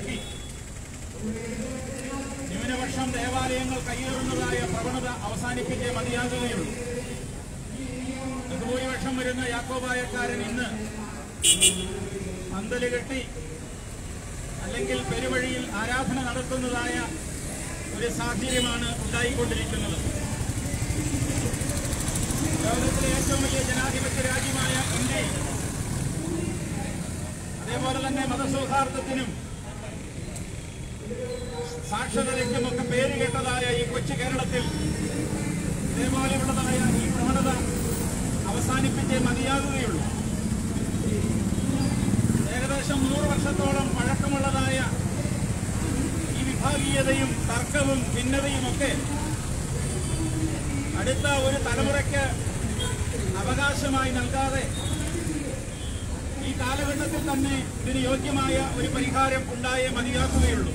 ഇറക്കി ന്യൂനപക്ഷം ദേവാലയങ്ങൾ കയ്യേറുന്നതായ പ്രവണത അവസാനിപ്പിച്ചേ മതിയാകുകയുള്ളൂ ബഹുഭൂരിപക്ഷം വരുന്ന യാക്കോബായക്കാരൻ ഇന്ന് പന്തല് കെട്ടി അല്ലെങ്കിൽ പെരുവഴിയിൽ ആരാധന നടത്തുന്നതായ ഒരു സാഹചര്യമാണ് ഉണ്ടായിക്കൊണ്ടിരിക്കുന്നത് ലോകത്തിലെ ഏറ്റവും വലിയ ജനാധിപത്യ രാജ്യമായ ഇന്ത്യയിൽ അതേപോലെ തന്നെ മതസൗഹാർദ്ദത്തിനും സാക്ഷരതയ്ക്കും ഒക്കെ പേര് കേട്ടതായ ഈ കൊച്ചു കേരളത്തിൽ ഇതേപോലെയുള്ളതായ ഈ പ്രവണത അവസാനിപ്പിച്ചേ മതിയാകുകയുള്ളൂ ഏകദേശം നൂറ് വർഷത്തോളം പഴക്കമുള്ളതായ ഈ വിഭാഗീയതയും തർക്കവും ഭിന്നതയുമൊക്കെ അടുത്ത ഒരു തലമുറയ്ക്ക് അവകാശമായി നൽകാതെ ഈ കാലഘട്ടത്തിൽ തന്നെ ഇതിന് യോഗ്യമായ ഒരു പരിഹാരം ഉണ്ടായേ മതിയാക്കുകയുള്ളൂ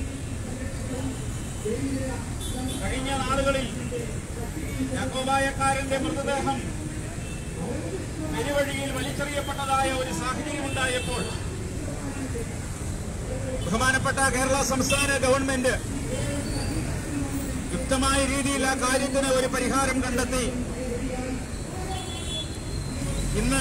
കഴിഞ്ഞ നാളുകളിൽ യാക്കോബായക്കാരന്റെ മൃതദേഹം പെരുവഴിയിൽ വലിച്ചെറിയപ്പെട്ടതായ ഒരു സാഹചര്യം ഉണ്ടായപ്പോൾ ബഹുമാനപ്പെട്ട കേരള സംസ്ഥാന ഗവൺമെന്റ് യുക്തമായ രീതിയിൽ ആ കാര്യത്തിന് ഒരു പരിഹാരം കണ്ടെത്തി ഇന്ന്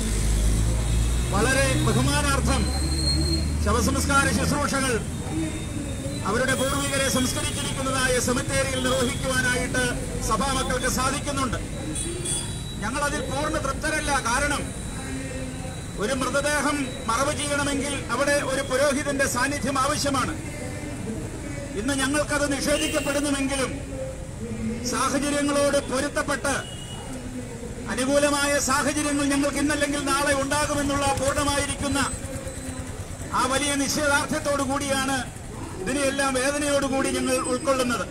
വളരെ ബഹുമാനാർത്ഥം ശവസംസ്കാര ശുശ്രൂഷകൾ അവരുടെ പൂർവികരെ സംസ്കരിച്ചിരിക്കുന്നതായ സെമിത്തേരിയിൽ നിർവഹിക്കുവാനായിട്ട് സഭാമക്കൾക്ക് സാധിക്കുന്നുണ്ട് ഞങ്ങൾ അതിൽ പൂർണ്ണ തൃപ്തരല്ല കാരണം ഒരു മൃതദേഹം മറവ് ചെയ്യണമെങ്കിൽ അവിടെ ഒരു പുരോഹിതന്റെ സാന്നിധ്യം ആവശ്യമാണ് ഇന്ന് ഞങ്ങൾക്കത് നിഷേധിക്കപ്പെടുന്നുവെങ്കിലും സാഹചര്യങ്ങളോട് പൊരുത്തപ്പെട്ട് അനുകൂലമായ സാഹചര്യങ്ങൾ ഞങ്ങൾക്ക് ഇന്നല്ലെങ്കിൽ നാളെ ഉണ്ടാകുമെന്നുള്ള പൂർണ്ണമായിരിക്കുന്ന ആ വലിയ നിശ്ചയദാർഢ്യത്തോടു കൂടിയാണ് ഇതിനെയെല്ലാം വേദനയോടുകൂടി ഞങ്ങൾ ഉൾക്കൊള്ളുന്നത്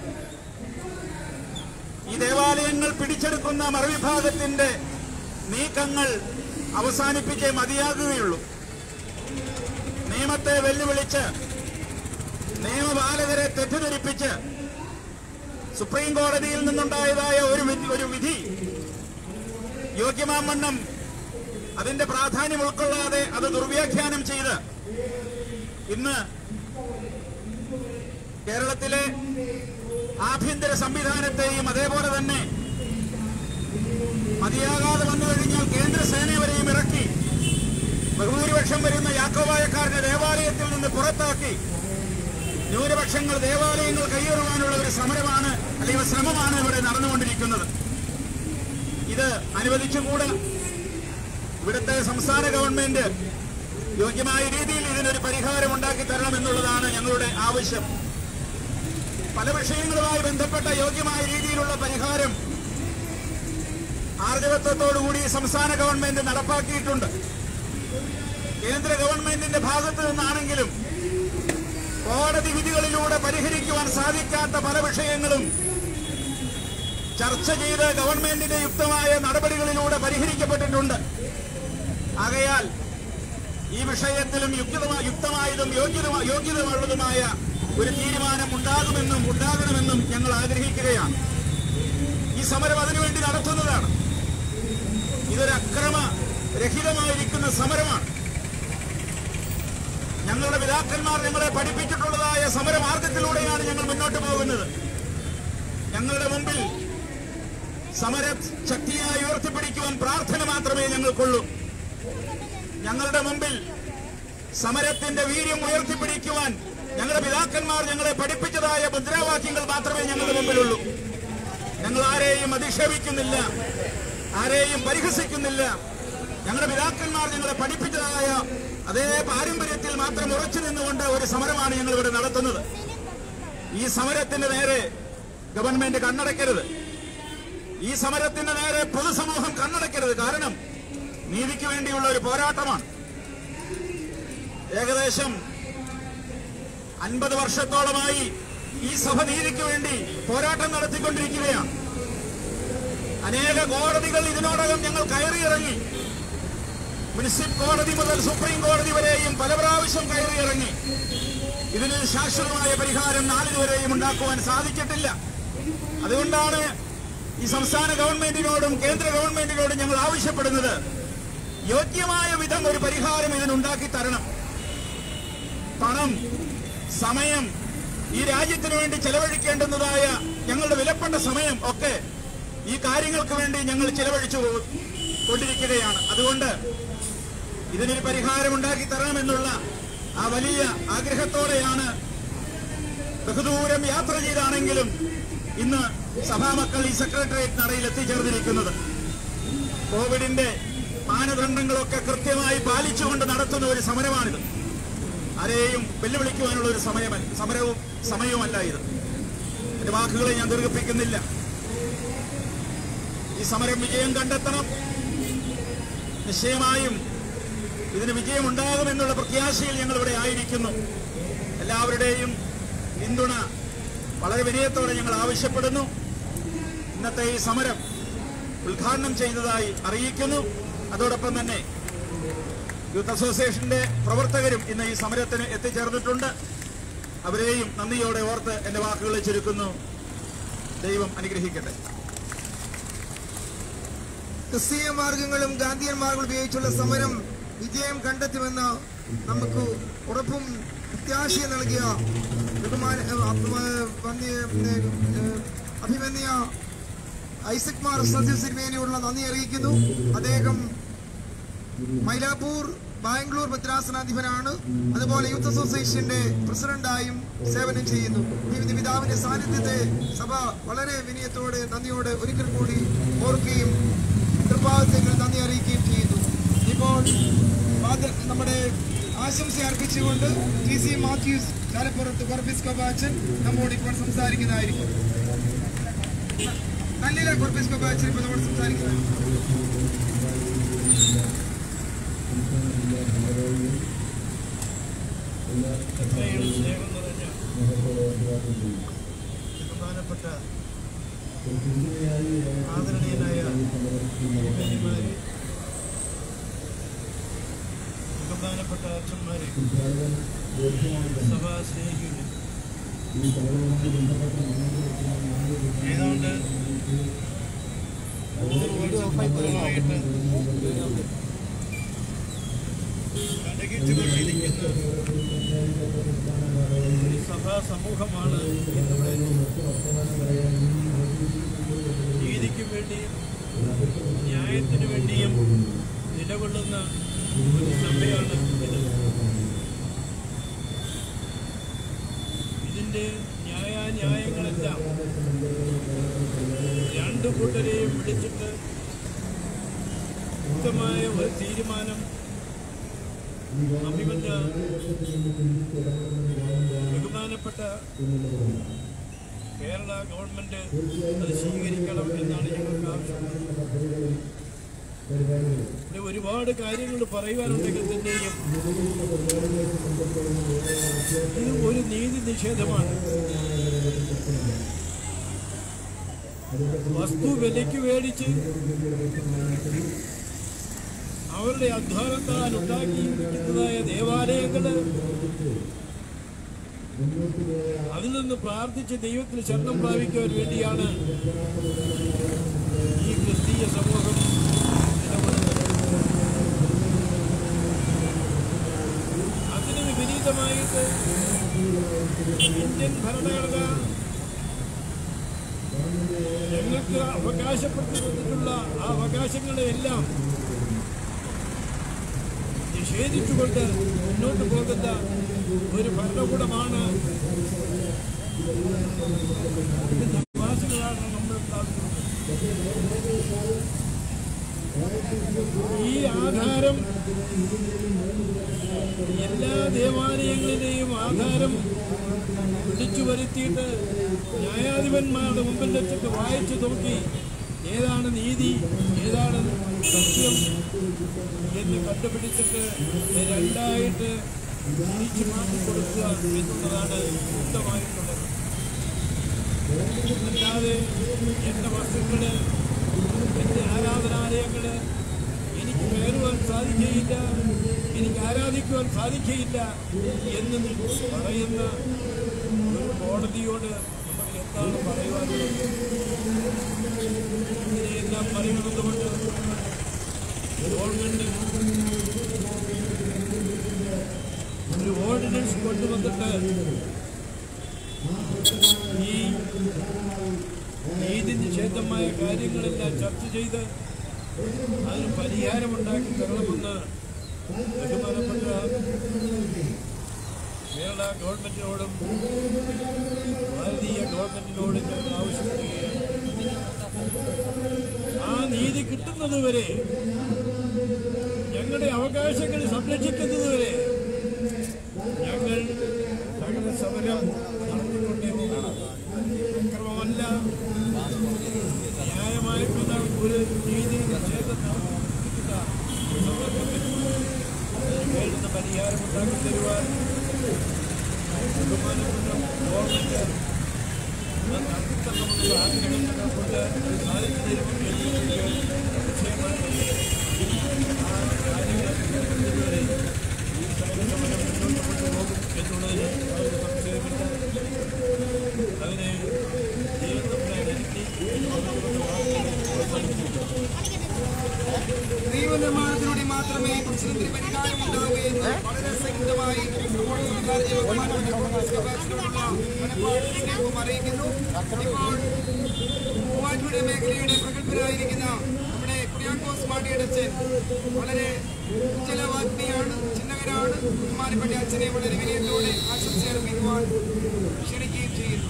ഈ ദേവാലയങ്ങൾ പിടിച്ചെടുക്കുന്ന മറുവിഭാഗത്തിന്റെ നീക്കങ്ങൾ അവസാനിപ്പിച്ചേ മതിയാകുകയുള്ളൂ നിയമത്തെ വെല്ലുവിളിച്ച് നിയമപാലകരെ തെറ്റിദ്ധരിപ്പിച്ച് സുപ്രീം കോടതിയിൽ നിന്നുണ്ടായതായ ഒരു വി- ഒരു വിധി യോഗ്യമാമണ്ണം അതിന്റെ പ്രാധാന്യം ഉൾക്കൊള്ളാതെ അത് ദുർവ്യാഖ്യാനം ചെയ്ത് ഇന്ന് കേരളത്തിലെ ആഭ്യന്തര സംവിധാനത്തെയും അതേപോലെ തന്നെ മതിയാകാതെ വന്നു കഴിഞ്ഞാൽ കേന്ദ്രസേനയെ വരെയും ഇറക്കി ബഹുഭൂരിപക്ഷം വരുന്ന യാക്കോബായക്കാരനെ ദേവാലയത്തിൽ നിന്ന് പുറത്താക്കി ന്യൂനപക്ഷങ്ങൾ ദേവാലയങ്ങൾ കയ്യേറുവാനുള്ള ഒരു സമരമാണ് അല്ലെങ്കിൽ ശ്രമമാണ് ഇവിടെ നടന്നുകൊണ്ടിരിക്കുന്നത് ഇത് അനുവദിച്ചുകൂടാ ഇവിടുത്തെ സംസ്ഥാന ഗവൺമെന്റ് യോഗ്യമായ രീതിയിൽ ഇതിനൊരു പരിഹാരം ഉണ്ടാക്കി തരണം എന്നുള്ളതാണ് ഞങ്ങളുടെ ആവശ്യം പല വിഷയങ്ങളുമായി ബന്ധപ്പെട്ട യോഗ്യമായ രീതിയിലുള്ള പരിഹാരം ആർജവത്വത്തോടുകൂടി സംസ്ഥാന ഗവൺമെന്റ് നടപ്പാക്കിയിട്ടുണ്ട് കേന്ദ്ര ഗവൺമെന്റിന്റെ ഭാഗത്ത് നിന്നാണെങ്കിലും കോടതി വിധികളിലൂടെ പരിഹരിക്കുവാൻ സാധിക്കാത്ത പല വിഷയങ്ങളും ചർച്ച ചെയ്ത് ഗവൺമെന്റിന്റെ യുക്തമായ നടപടികളിലൂടെ പരിഹരിക്കപ്പെട്ടിട്ടുണ്ട് ആകയാൽ ഈ വിഷയത്തിലും യുക്തമാ- യുക്തമായതും യോഗ്യത- യോഗ്യതയുള്ളതുമായ ഒരു തീരുമാനം ഉണ്ടാകുമെന്നും ഉണ്ടാകണമെന്നും ഞങ്ങൾ ആഗ്രഹിക്കുകയാണ് ഈ സമരം അതിനുവേണ്ടി നടത്തുന്നതാണ് ഇതൊരു അക്രമ രഹിതമായിരിക്കുന്ന സമരമാണ് ഞങ്ങളുടെ പിതാക്കന്മാർ ഞങ്ങളെ പഠിപ്പിച്ചിട്ടുള്ളതായ സമരമാർഗത്തിലൂടെയാണ് ഞങ്ങൾ മുന്നോട്ട് പോകുന്നത് ഞങ്ങളുടെ മുമ്പിൽ സമര ശക്തിയായി ഉയർത്തിപ്പിടിക്കുവാൻ പ്രാർത്ഥന മാത്രമേ ഞങ്ങൾക്കുള്ളൂ ഞങ്ങളുടെ മുമ്പിൽ സമരത്തിന്റെ വീര്യം ഉയർത്തിപ്പിടിക്കുവാൻ ഞങ്ങളുടെ പിതാക്കന്മാർ ഞങ്ങളെ പഠിപ്പിച്ചതായ മുദ്രാവാക്യങ്ങൾ മാത്രമേ ഞങ്ങളുടെ മുമ്പിലുള്ളൂ ഞങ്ങൾ ആരെയും അധിക്ഷേപിക്കുന്നില്ല ആരെയും പരിഹസിക്കുന്നില്ല ഞങ്ങളുടെ പിതാക്കന്മാർ ഞങ്ങളെ പഠിപ്പിച്ചതായ അതേ പാരമ്പര്യത്തിൽ മാത്രം ഉറച്ചു നിന്നുകൊണ്ട് ഒരു സമരമാണ് ഞങ്ങൾ ഇവിടെ നടത്തുന്നത് ഈ സമരത്തിന്റെ നേരെ ഗവൺമെന്റ് കണ്ണടയ്ക്കരുത് ഈ സമരത്തിന്റെ നേരെ പൊതുസമൂഹം കണ്ണടയ്ക്കരുത് കാരണം നീതിക്ക് വേണ്ടിയുള്ള ഒരു പോരാട്ടമാണ് ഏകദേശം അൻപത് വർഷത്തോളമായി ഈ സഭ നീതിക്ക് വേണ്ടി പോരാട്ടം നടത്തിക്കൊണ്ടിരിക്കുകയാണ് അനേക കോടതികൾ ഇതിനോടകം ഞങ്ങൾ കയറിയിറങ്ങി മുനിസിപ്പൽ കോടതി മുതൽ സുപ്രീം കോടതി വരെയും പല പ്രാവശ്യം കയറിയിറങ്ങി ഇതിന് ശാശ്വതമായ പരിഹാരം നാളിതുവരെയും ഉണ്ടാക്കുവാൻ സാധിച്ചിട്ടില്ല അതുകൊണ്ടാണ് ഈ സംസ്ഥാന ഗവൺമെന്റിനോടും കേന്ദ്ര ഗവൺമെന്റിനോടും ഞങ്ങൾ ആവശ്യപ്പെടുന്നത് യോഗ്യമായ വിധം ഒരു പരിഹാരം ഇതിനുണ്ടാക്കി തരണം പണം സമയം ഈ രാജ്യത്തിന് വേണ്ടി ചെലവഴിക്കേണ്ടുന്നതായ ഞങ്ങളുടെ വിലപ്പെട്ട സമയം ഒക്കെ ഈ കാര്യങ്ങൾക്ക് വേണ്ടി ഞങ്ങൾ ചെലവഴിച്ചു കൊണ്ടിരിക്കുകയാണ് അതുകൊണ്ട് ഇതിനൊരു പരിഹാരമുണ്ടാക്കി തരാമെന്നുള്ള ആ വലിയ ആഗ്രഹത്തോടെയാണ് ബഹുദൂരം യാത്ര ചെയ്താണെങ്കിലും ഇന്ന് സഭാമക്കൾ ഈ സെക്രട്ടേറിയറ്റ് നടയിൽ എത്തിച്ചേർന്നിരിക്കുന്നത് കോവിഡിന്റെ മാനദണ്ഡങ്ങളൊക്കെ കൃത്യമായി പാലിച്ചുകൊണ്ട് നടത്തുന്ന ഒരു സമരമാണിത് ആരെയും വെല്ലുവിളിക്കുവാനുള്ള ഒരു സമയം സമരവും സമയവുമല്ല ഇത് എന്റെ വാക്കുകളെ ഞാൻ ദീർഘിപ്പിക്കുന്നില്ല ഈ സമരം വിജയം കണ്ടെത്തണം നിശ്ചയമായും ഇതിന് വിജയമുണ്ടാകുമെന്നുള്ള പ്രത്യാശയിൽ ഞങ്ങൾ ഇവിടെ ആയിരിക്കുന്നു എല്ലാവരുടെയും പിന്തുണ വളരെ വിനയത്തോടെ ഞങ്ങൾ ആവശ്യപ്പെടുന്നു ഇന്നത്തെ ഈ സമരം ഉദ്ഘാടനം ചെയ്തതായി അറിയിക്കുന്നു അതോടൊപ്പം തന്നെ യൂത്ത് അസോസിയേഷന്റെ പ്രവർത്തകരും ഇന്ന് ഈ സമരത്തിന് എത്തിച്ചേർന്നിട്ടുണ്ട് അവരെയും നന്ദിയോടെ ഓർത്ത് എന്റെ വാക്കുകളെ ചുരുക്കുന്നു ദൈവം അനുഗ്രഹിക്കട്ടെ ക്രിസ്തീയ മാർഗങ്ങളും ഗാന്ധിയൻ മാർഗങ്ങളും ഉപയോഗിച്ചുള്ള സമരം വിജയം കണ്ടെത്തുമെന്ന് നമുക്ക് ഉറപ്പും പ്രത്യാശയും നൽകിയ ബഹുമാന ഏഹ്, അഭി- വന്യ- ഏഹ്, അഭിമന്യ ഐസക് മാർ സത്യു സിനിമേനയോടുള്ള നന്ദി അറിയിക്കുന്നു അദ്ദേഹം മൈലാപ്പൂർ ബാംഗ്ലൂർ ഭദ്രാസനാധിപനാണ് അതുപോലെ യൂത്ത് അസോസിയേഷന്റെ പ്രസിഡന്റായും സേവനം ചെയ്യുന്നു ഈ വിധി പിതാവിന്റെ സാന്നിധ്യത്തെ സഭ വളരെ വിനയത്തോടെ നന്ദിയോടെ ഒരിക്കൽ കൂടി ഓർക്കുകയും കൃപാവത്തേക്ക് നന്ദി അറിയിക്കുകയും ചെയ്യുന്നു ഇപ്പോൾ ഫാദർ നമ്മുടെ ആശംസ അർപ്പിച്ചുകൊണ്ട് ടി സി മാത്യൂസ് ചാലപ്പുറത്ത് കൊർബിസ് കൊബാച്ചൻ നമ്മോട് ഇപ്പോൾ സംസാരിക്കുന്നതായിരിക്കും നല്ല കൊർബിസ് കൊബാച്ചൻ ഇപ്പോൾ നമ്മോട് സംസാരിക്കുന്നതായിരിക്കും എത്രയും സ്നേഹം നിറഞ്ഞ ബഹുമാനപ്പെട്ട ആദരണീയനായ തിരുമേനിമാരെ ബഹുമാനപ്പെട്ട അച്ഛന്മാരെ സഭാ സ്നേഹികളെ ഏതാണ്ട് നൂറ് വർഷത്തോളമായിട്ട് കടകിച്ചുകൊണ്ടിരിക്കുന്ന ഒരു സഭാ സമൂഹമാണ് ഇന്നിവിടെ നീതിക്ക് വേണ്ടിയും ന്യായത്തിനു വേണ്ടിയും നിലകൊള്ളുന്ന ഒരു സഭയാണ് ഇത് ഇതിന്റെ ന്യായാന്യായങ്ങളെല്ലാം രണ്ടു കൂട്ടരെയും വിളിച്ചിട്ട് വ്യക്തമായ ഒരു തീരുമാനം അഭിമന്യ ബഹുമാനപ്പെട്ട കേരള ഗവൺമെന്റ് അത് സ്വീകരിക്കണം എന്നാണ് ഞങ്ങൾക്ക് ആവശ്യം പിന്നെ ഒരുപാട് കാര്യങ്ങൾ പറയുവാനുണ്ടെങ്കിൽ തന്നെയും ഇത് ഒരു നീതി നിഷേധമാണ് വസ്തു വിലയ്ക്ക് മേടിച്ച് അവരുടെ അധ്വാനത്താൽ ഉണ്ടാക്കിയിരിക്കുന്നതായ ദേവാലയങ്ങള് അതിൽ നിന്ന് പ്രാർത്ഥിച്ച് ദൈവത്തിൽ ശരണം പ്രാപിക്കുവാൻ വേണ്ടിയാണ് ഈ ക്രിസ്തീയ സമൂഹം നിലകൊള്ളുന്നത് അതിന് വിപരീതമായിട്ട് ഇന്ത്യൻ ഭരണഘടന ഞങ്ങൾക്ക് അവകാശപ്പെട്ടു തന്നിട്ടുള്ള ആ അവകാശങ്ങളെയെല്ലാം നിഷേധിച്ചുകൊണ്ട് മുന്നോട്ട് പോകുന്ന ഒരു ഭരണകൂടമാണ് അതിന്റെ നിവാസികളാണ് നമ്മൾ കാണുന്നത് ഈ ആധാരം എല്ലാ ദേവാലയങ്ങളിലെയും ആധാരം വിളിച്ചു വരുത്തിയിട്ട് ന്യായാധിപന്മാരുടെ മുമ്പിൽ വെച്ചിട്ട് വായിച്ചു നോക്കി ഏതാണ് നീതി ഏതാണ് സത്യം എന്ന് കണ്ടുപിടിച്ചിട്ട് രണ്ടായിട്ട് തിരിച്ചു മാറ്റി കൊടുക്കുക എന്നുള്ളതാണ് യുക്തമായിട്ടുള്ളത് അല്ലാതെ എൻ്റെ വസ്തുക്കള് എൻ്റെ ആരാധനാലയങ്ങള് എനിക്ക് കയറുവാൻ സാധിക്കുകയില്ല എനിക്ക് ആരാധിക്കുവാൻ സാധിക്കുകയില്ല എന്ന് പറയുന്ന ഒരു കോടതിയോട് നമുക്ക് എന്താണ് പറയുവാനുള്ളത് ഇതിനെയെല്ലാം പറയുന്നതുകൊണ്ട് ഗവൺമെന്റ് ഒരു ഓർഡിനൻസ് കൊണ്ടുവന്നിട്ട് ഈ നീതി നിഷേധമായ കാര്യങ്ങളെല്ലാം ചർച്ച ചെയ്ത് അതിന് പരിഹാരമുണ്ടാക്കി തരണമെന്ന് ബഹുമാനപ്പെട്ട കേരള ഗവൺമെന്റിനോടും ഭാരതീയ ഗവൺമെന്റിനോടും ഞങ്ങൾ ആവശ്യപ്പെടുകയാണ് ആ നീതി കിട്ടുന്നതുവരെ ഞങ്ങളുടെ അവകാശങ്ങൾ സംരക്ഷിക്കുന്നതുവരെ ഞങ്ങൾ സകല സമരം നടത്തിക്കൊണ്ടേ പോകണം അക്രമമല്ല ന്യായമായിട്ടുള്ള ഒരു നീതി നിഷേധം നടത്തിക്കുന്ന സന്ദർഭത്തിൽ അതിന് വേണ്ടുന്ന പരിഹാരമുണ്ടാക്കി തരുവാൻ ബഹുമാനപ്പെട്ട ഗവൺമെന്റ് അത് നടത്തിത്തരണമെന്നുള്ള ആഗ്രഹം ഞങ്ങൾക്കുണ്ട് അത് സാധിച്ചു തരുമെങ്കിൽ നിശ്ചയമായി ആ കാര്യങ്ങൾ ഇതുവരെ ഈ സകല സമരം മുന്നോട്ട് കൊണ്ടുപോകും എന്നുള്ളതിന് യാതൊരു സംശയമില്ല അതിനെ ദൈവത്തമ്പുരാൻ എനിക്ക് നിയമനിർമ്മാണത്തിലൂടെ മാത്രമേ ഈ പ്രശ്നത്തിന് പരിഹാരം ഉണ്ടാവുകയെന്ന് വളരെ സംയുക്തമായി നമ്മുടെ സർക്കാർ ജീവനക്കാരുടെ കോൺഗ്രസ് കപ്പാസിറ്റിയോടുള്ള മനപ്പാട് സ്നേഹവും അറിയിക്കുന്നു ഇപ്പോൾ മൂവാറ്റുപുഴ മേഖലയുടെ പ്രഗത്ഭരായിരിക്കുന്ന നമ്മുടെ കുര്യാക്കോസ് മാട്ടിയടച്ചൻ വളരെ ഉജ്ജലവാഗ്നിയാണ് ചിന്നകരാണ് ബഹുമാനപ്പെട്ട അച്ഛനെ വളരെ വിനയത്തോടെ ആശംസ അർപ്പിക്കുവാൻ ക്ഷണിക്കുകയും ചെയ്യുന്നു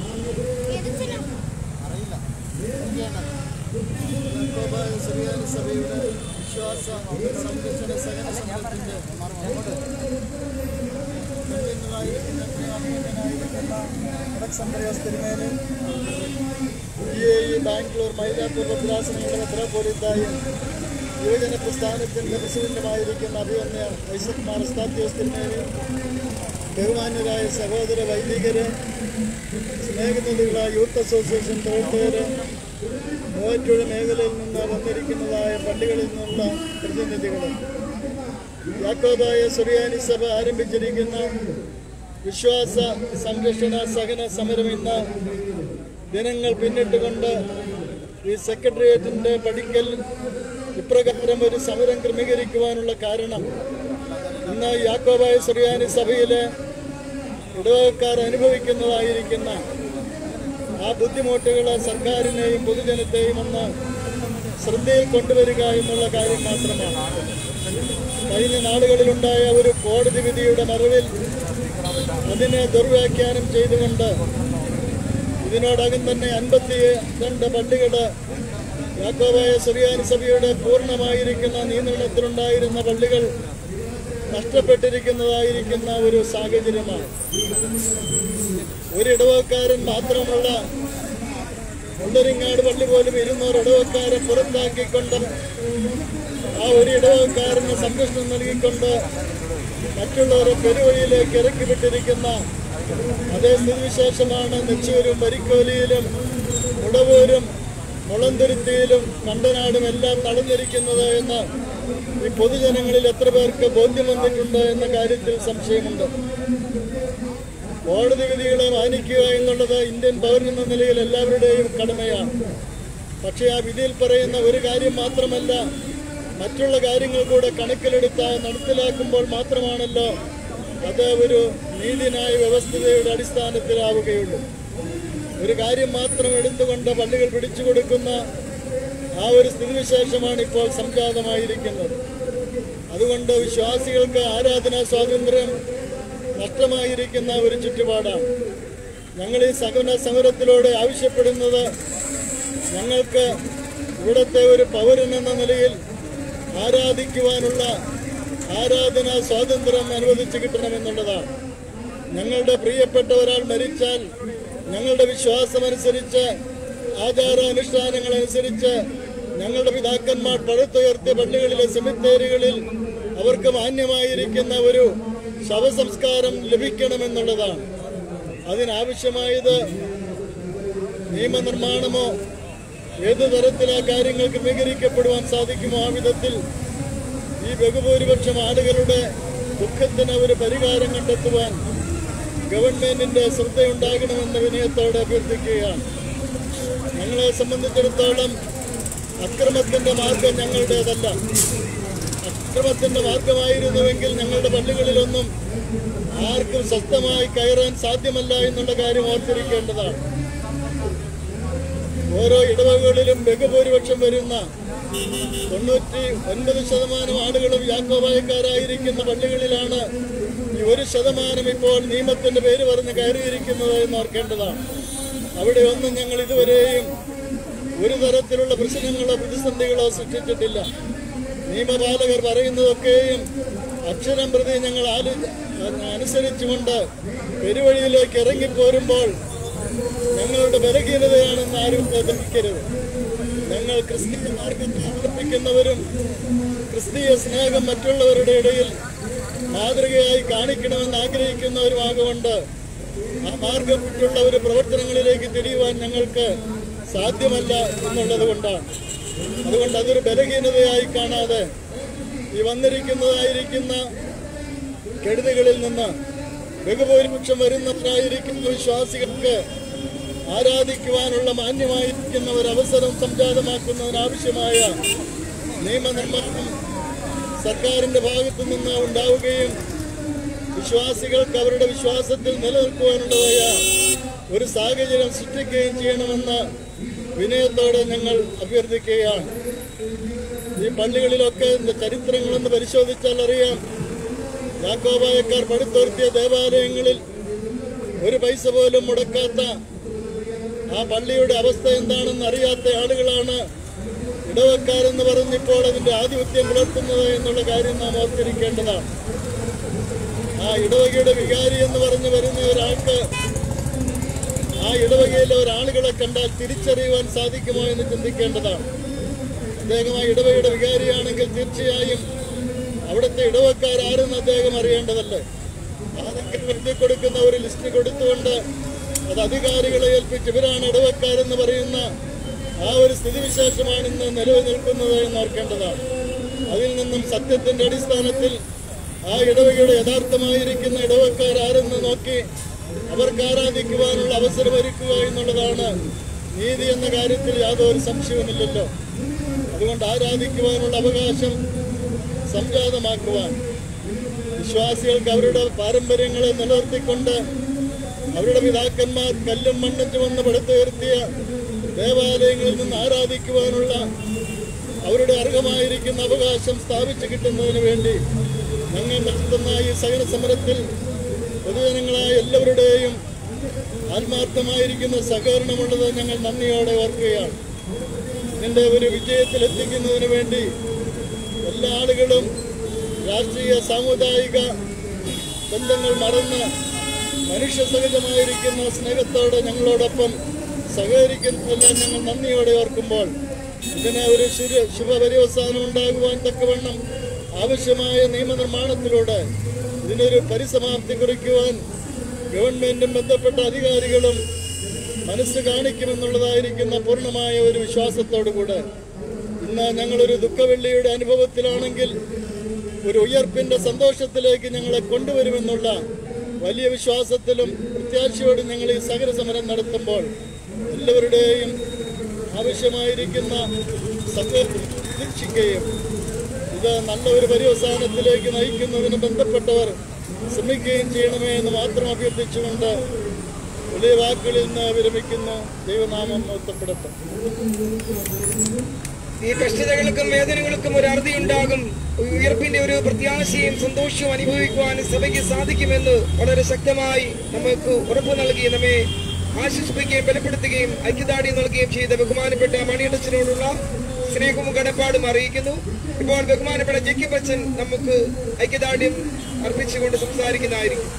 യാക്കോബായ സുറിയാനി സഭയുടെ വിശ്വാസ സംരക്ഷണ സഹന സംഘത്തിന്റെ കൺവീനറായിരിക്കുന്ന പ്രിയാമീനായിരിക്കുന്ന അലക്സാന്ദ്രിയാസ് തിരുമേനും B A E Bangalore Mylapore ഭദ്രാസനങ്ങളുടെ മെത്രാപോലിത്തായും യുവജന പ്രസ്ഥാനത്തിന്റെ പ്രസിഡന്റുമായിരിക്കുന്ന അഭിവന്യ ഐസക് മാർ സ്താത്യോസ് തിരുമേനും ബഹുമാന്യരായ സഹോദര വൈദികര് സ്നേഹിതകളായ യൂത്ത് അസോസിയേഷൻ പ്രവർത്തകര് മൂവാറ്റുപുഴ മേഖലയിൽ നിന്ന് വന്നിരിക്കുന്നതായ പള്ളികളിൽ നിന്നുള്ള പ്രതിനിധികൾ യാക്കോബായ സുറിയാനി സഭ ആരംഭിച്ചിരിക്കുന്ന വിശ്വാസ സംരക്ഷണ സഹന സമരം ഇന്ന് ദിനങ്ങൾ പിന്നിട്ടുകൊണ്ട് ഈ സെക്രട്ടേറിയറ്റിന്റെ പടിക്കൽ ഇപ്രകാരം ഒരു സമരം ക്രമീകരിക്കുവാനുള്ള കാരണം ഇന്ന് യാക്കോബായ സുറിയാനി സഭയിലെ ഇടവകക്കാർ അനുഭവിക്കുന്നതായിരിക്കുന്ന ആ ബുദ്ധിമുട്ടുകൾ സർക്കാരിനെയും പൊതുജനത്തെയും ഒന്ന് ശ്രദ്ധയിൽ കൊണ്ടുവരിക എന്നുള്ള കാര്യം മാത്രമാണ് കഴിഞ്ഞ നാളുകളിലുണ്ടായ ഒരു കോടതി വിധിയുടെ മറവിൽ അതിനെ ദുർവ്യാഖ്യാനം ചെയ്തുകൊണ്ട് ഇതിനോടകം തന്നെ അൻപത്തി രണ്ട് പള്ളികള് യാക്കോബായ സുറിയാനി സഭയുടെ പൂർണ്ണമായിരിക്കുന്ന നിയന്ത്രണത്തിലുണ്ടായിരുന്ന പള്ളികൾ നഷ്ടപ്പെട്ടിരിക്കുന്നതായിരിക്കുന്ന ഒരു സാഹചര്യമാണ് ഒരു ഇടവക്കാരൻ മാത്രമുള്ള മുണ്ടരിങ്ങാട് പള്ളി പോലും ഇരുന്നൂറ് ഇടവക്കാരെ പുറത്താക്കിക്കൊണ്ട് ആ ഒരു ഇടവക്കാരന് സംരക്ഷണം നൽകിക്കൊണ്ട് മറ്റുള്ളവരെ പെരുവഴിയിലേക്ക് ഇറക്കി വിട്ടിരിക്കുന്ന അതേ സ്ഥിതിവിശേഷമാണ് നെച്ചൂരും വരിക്കോലിയിലും മുടവൂരും മുളന്തുരുത്തിയിലും കണ്ടനാടും എല്ലാം നടന്നിരിക്കുന്നത് എന്ന് ഈ പൊതുജനങ്ങളിൽ എത്ര പേർക്ക് ബോധ്യം വന്നിട്ടുണ്ട് എന്ന കാര്യത്തിൽ സംശയമുണ്ട് കോടതി വിധികളെ മാനിക്കുക എന്നുള്ളത് ഇന്ത്യൻ പൗരൻ എന്ന നിലയിൽ എല്ലാവരുടെയും കടമയാണ് പക്ഷേ ആ വിധിയിൽ പറയുന്ന ഒരു കാര്യം മാത്രമല്ല മറ്റുള്ള കാര്യങ്ങൾ കൂടെ കണക്കിലെടുത്ത് നടപ്പിലാക്കുമ്പോൾ മാത്രമാണല്ലോ അത് ഒരു നീതിന്യായ വ്യവസ്ഥതയുടെ അടിസ്ഥാനത്തിലാവുകയുള്ളൂ ഒരു കാര്യം മാത്രം എടുത്തുകൊണ്ട് പള്ളികൾ പിടിച്ചു കൊടുക്കുന്ന ആ ഒരു സ്ഥിതിവിശേഷമാണ് ഇപ്പോൾ സംജാതമായിരിക്കുന്നത് അതുകൊണ്ട് വിശ്വാസികൾക്ക് ആരാധനാ സ്വാതന്ത്ര്യം നഷ്ടമായിരിക്കുന്ന ഒരു ചുറ്റുപാടാണ് ഞങ്ങൾ ഈ സഹന സമരത്തിലൂടെ ആവശ്യപ്പെടുന്നത് ഞങ്ങൾക്ക് ഇവിടുത്തെ ഒരു പൗരൻ എന്ന നിലയിൽ ആരാധിക്കുവാനുള്ള ആരാധനാ സ്വാതന്ത്ര്യം അനുവദിച്ചു കിട്ടണമെന്നുള്ളതാണ് ഞങ്ങളുടെ പ്രിയപ്പെട്ട ഒരാൾ മരിച്ചാൽ ഞങ്ങളുടെ വിശ്വാസമനുസരിച്ച് ആചാരാനുഷ്ഠാനങ്ങൾ അനുസരിച്ച് ഞങ്ങളുടെ പിതാക്കന്മാർ പഴുത്തുയർത്തിയ പള്ളികളിലെ സെമിത്തേരികളിൽ അവർക്ക് മാന്യമായിരിക്കുന്ന ഒരു ശവസംസ്കാരം ലഭിക്കണമെന്നുള്ളതാണ് അതിനാവശ്യമായത് നിയമനിർമ്മാണമോ ഏതു തരത്തിൽ ആ കാര്യങ്ങൾ ക്രമീകരിക്കപ്പെടുവാൻ സാധിക്കുമോ ആ വിധത്തിൽ ഈ ബഹുഭൂരിപക്ഷം ആളുകളുടെ ദുഃഖത്തിന് ഒരു പരിഹാരം കണ്ടെത്തുവാൻ ഗവൺമെന്റിന്റെ ശ്രദ്ധയുണ്ടാകണമെന്ന വിനയത്തോടെ അഭ്യർത്ഥിക്കുകയാണ് ഞങ്ങളെ സംബന്ധിച്ചിടത്തോളം അക്രമത്തിന്റെ മാർഗം ഞങ്ങളുടേതല്ല അക്രമത്തിന്റെ മാർഗമായിരുന്നുവെങ്കിൽ ഞങ്ങളുടെ പള്ളികളിലൊന്നും ആർക്കും സ്വസ്ഥമായി കയറാൻ സാധ്യമല്ല എന്നുള്ള കാര്യം ഓർത്തിരിക്കേണ്ടതാണ് ഓരോ ഇടവകളിലും ബഹുഭൂരിപക്ഷം വരുന്ന തൊണ്ണൂറ്റി ഒൻപത് ശതമാനം ആളുകളും യാക്കോബായക്കാരായിരിക്കുന്ന പള്ളികളിലാണ് ഈ ഒരു ശതമാനം ഇപ്പോൾ നിയമത്തിന്റെ പേര് പറഞ്ഞ് കയറിയിരിക്കുന്നത് എന്ന് ഓർക്കേണ്ടതാണ് അവിടെ ഒന്നും ഞങ്ങൾ ഇതുവരെയും ഒരു തരത്തിലുള്ള പ്രശ്നങ്ങളോ പ്രതിസന്ധികളോ സൃഷ്ടിച്ചിട്ടില്ല നിയമപാലകർ പറയുന്നതൊക്കെയും അക്ഷരം പ്രതി ഞങ്ങൾ ആലോ അനുസരിച്ചുകൊണ്ട് പെരുവഴിയിലേക്ക് ഇറങ്ങിപ്പോരുമ്പോൾ ഞങ്ങളുടെ ബലഹീനതയാണെന്ന് ആരും ധരിക്കരുത് ഞങ്ങൾ ക്രിസ്തീയ മാർഗത്തിൽ അവലംബിക്കുന്നവരും ക്രിസ്തീയ സ്നേഹം മറ്റുള്ളവരുടെ ഇടയിൽ മാതൃകയായി കാണിക്കണമെന്ന് ആഗ്രഹിക്കുന്നവരുമാകൊണ്ട് ആ മാർഗം വിട്ടുള്ള ഒരു പ്രവർത്തനങ്ങളിലേക്ക് തിരിയുവാൻ ഞങ്ങൾക്ക് സാധ്യമല്ല എന്നുള്ളത് കൊണ്ടാണ് അതുകൊണ്ട് അതൊരു ബലഹീനതയായി കാണാതെ ഈ വന്നിരിക്കുന്നതായിരിക്കുന്ന കെടുതികളിൽ നിന്ന് ബഹുഭൂരിപക്ഷം വരുന്നവരായിരിക്കുന്ന വിശ്വാസികൾക്ക് ആരാധിക്കുവാനുള്ള മാന്യമായിരിക്കുന്ന ഒരു അവസരം സംജാതമാക്കുന്നതിനാവശ്യമായ നിയമനിർമ്മാണം സർക്കാരിന്റെ ഭാഗത്തു നിന്ന് ഉണ്ടാവുകയും വിശ്വാസികൾക്ക് അവരുടെ വിശ്വാസത്തിൽ നിലനിൽക്കുവാനുള്ളതായ ഒരു സാഹചര്യം സൃഷ്ടിക്കുകയും ചെയ്യണമെന്ന് വിനയത്തോടെ ഞങ്ങൾ അഭ്യർത്ഥിക്കുകയാണ് ഈ പള്ളികളിലൊക്കെ ഇതിന്റെ ചരിത്രങ്ങളൊന്ന് പരിശോധിച്ചാൽ അറിയാം യാക്കോബായക്കാർ പടുത്തുയർത്തിയ ദേവാലയങ്ങളിൽ ഒരു പൈസ പോലും മുടക്കാത്ത ആ പള്ളിയുടെ അവസ്ഥ എന്താണെന്ന് അറിയാത്ത ആളുകളാണ് ഇടവക്കാരെന്ന് പറഞ്ഞിപ്പോൾ അതിന്റെ ആധിപത്യം പുലർത്തുന്നത് എന്നുള്ള കാര്യം നാം ഓർത്തിരിക്കേണ്ടതാണ് ആ ഇടവകയുടെ വികാരി എന്ന് പറഞ്ഞു വരുന്ന ഒരാൾക്ക് ആ ഇടവകയിലെ ഒരാളുകളെ കണ്ടാൽ തിരിച്ചറിയുവാൻ സാധിക്കുമോ എന്ന് ചിന്തിക്കേണ്ടതാണ് അദ്ദേഹം ആ ഇടവകയുടെ വികാരിയാണെങ്കിൽ തീർച്ചയായും അവിടുത്തെ ഇടവക്കാരാരെന്ന് അദ്ദേഹം അറിയേണ്ടതല്ലേ ആരെങ്കിലും എഴുതി കൊടുക്കുന്ന ഒരു ലിസ്റ്റ് കൊടുത്തുകൊണ്ട് അത് അധികാരികളെ ഏൽപ്പിച്ച് ഇവരാണ് ഇടവക്കാരെന്ന് പറയുന്ന ആ ഒരു സ്ഥിതിവിശേഷമാണ് ഇന്ന് നിലനിൽക്കുന്നത് എന്ന് ഓർക്കേണ്ടതാണ് അതിൽ നിന്നും സത്യത്തിന്റെ അടിസ്ഥാനത്തിൽ ആ ഇടവകയുടെ യഥാർത്ഥമായിരിക്കുന്ന ഇടവക്കാർ ആരെന്ന് നോക്കി അവർക്ക് ആരാധിക്കുവാനുള്ള അവസരം ഒരുക്കുക എന്നുള്ളതാണ് നീതി എന്ന കാര്യത്തിൽ യാതൊരു സംശയവുമില്ലല്ലോ അതുകൊണ്ട് ആരാധിക്കുവാനുള്ള അവകാശം സംജാതമാക്കുവാൻ വിശ്വാസികൾക്ക് അവരുടെ പാരമ്പര്യങ്ങളെ നിലനിർത്തിക്കൊണ്ട് അവരുടെ പിതാക്കന്മാർ കല്ലും മണ്ണും ചുമന്ന് പടുത്തുയർത്തിയ ദേവാലയങ്ങളിൽ നിന്ന് ആരാധിക്കുവാനുള്ള അവരുടെ അർഹമായിരിക്കുന്ന അവകാശം സ്ഥാപിച്ചു കിട്ടുന്നതിന് വേണ്ടി ഞങ്ങൾ നടത്തുന്ന ഈ സഹന സമരത്തിൽ പൊതുജനങ്ങളായ എല്ലാവരുടെയും ആത്മാർത്ഥമായിരിക്കുന്ന സഹകരണമുള്ളത് ഞങ്ങൾ നന്ദിയോടെ ഓർക്കുകയാണ് ഇതിന്റെ ഒരു വിജയത്തിൽ എത്തിക്കുന്നതിന് വേണ്ടി എല്ലാ ആളുകളും രാഷ്ട്രീയ സാമുദായിക ബന്ധങ്ങൾ മറന്ന് മനുഷ്യ സഹജമായിരിക്കുന്ന സ്നേഹത്തോടെ ഞങ്ങളോടൊപ്പം സഹകരിക്കുന്നതെല്ലാം ഞങ്ങൾ നന്ദിയോടെ ഓർക്കുമ്പോൾ ഇതിന് ഒരു ശുഭ ശുഭപര്യവസാനം ഉണ്ടാകുവാൻ തക്കവണ്ണം ആവശ്യമായ നിയമനിർമ്മാണത്തിലൂടെ ഇതിനൊരു പരിസമാപ്തി കുറിക്കുവാൻ ഗവൺമെന്റും ബന്ധപ്പെട്ട അധികാരികളും മനസ്സ് കാണിക്കുമെന്നുള്ളതായിരിക്കുന്ന പൂർണ്ണമായ ഒരു വിശ്വാസത്തോടു കൂടെ ഇന്ന് ഞങ്ങളൊരു ദുഃഖവെള്ളിയുടെ അനുഭവത്തിലാണെങ്കിൽ ഒരു ഉയർപ്പിന്റെ സന്തോഷത്തിലേക്ക് ഞങ്ങളെ കൊണ്ടുവരുമെന്നുള്ള വലിയ വിശ്വാസത്തിലും പ്രത്യാശയോടും ഞങ്ങൾ ഈ സഹന സമരം നടത്തുമ്പോൾ എല്ലാവരുടെയും ആവശ്യമായിരിക്കുന്ന സഹകരണം പ്രതീക്ഷിക്കുകയും ഇത് നല്ല ഒരു പര്യവസാനത്തിലേക്ക് നയിക്കുന്നതിന് ബന്ധപ്പെട്ടവർ ശ്രമിക്കുകയും ചെയ്യണമേ എന്ന് മാത്രം അഭ്യർത്ഥിച്ചുകൊണ്ട് വലിയ വാക്കുകളിൽ നിന്ന് വിരമിക്കുന്നു ദൈവനാമം മഹത്വപ്പെടുത്തും ഈ കഷ്ടതകൾക്കും വേദനകൾക്കും ഒരു അറുതി ഉണ്ടാകും ഉയർപ്പിന്റെ ഒരു പ്രത്യാശയും സന്തോഷവും അനുഭവിക്കുവാൻ സഭയ്ക്ക് സാധിക്കുമെന്ന് വളരെ ശക്തമായി നമുക്ക് ഉറപ്പ് നൽകി നമ്മെ ആശ്വസിപ്പിക്കുകയും ബലപ്പെടുത്തുകയും ഐക്യദാർഢ്യം നൽകുകയും ചെയ്ത ബഹുമാനപ്പെട്ട മണിയടച്ചനോടുള്ള സ്നേഹവും കടപ്പാടും അറിയിക്കുന്നു ഇപ്പോൾ ബഹുമാനപ്പെട്ട ജക്കി ബച്ചൻ നമുക്ക് ഐക്യദാർഢ്യം അർപ്പിച്ചുകൊണ്ട് സംസാരിക്കുന്നതായിരിക്കും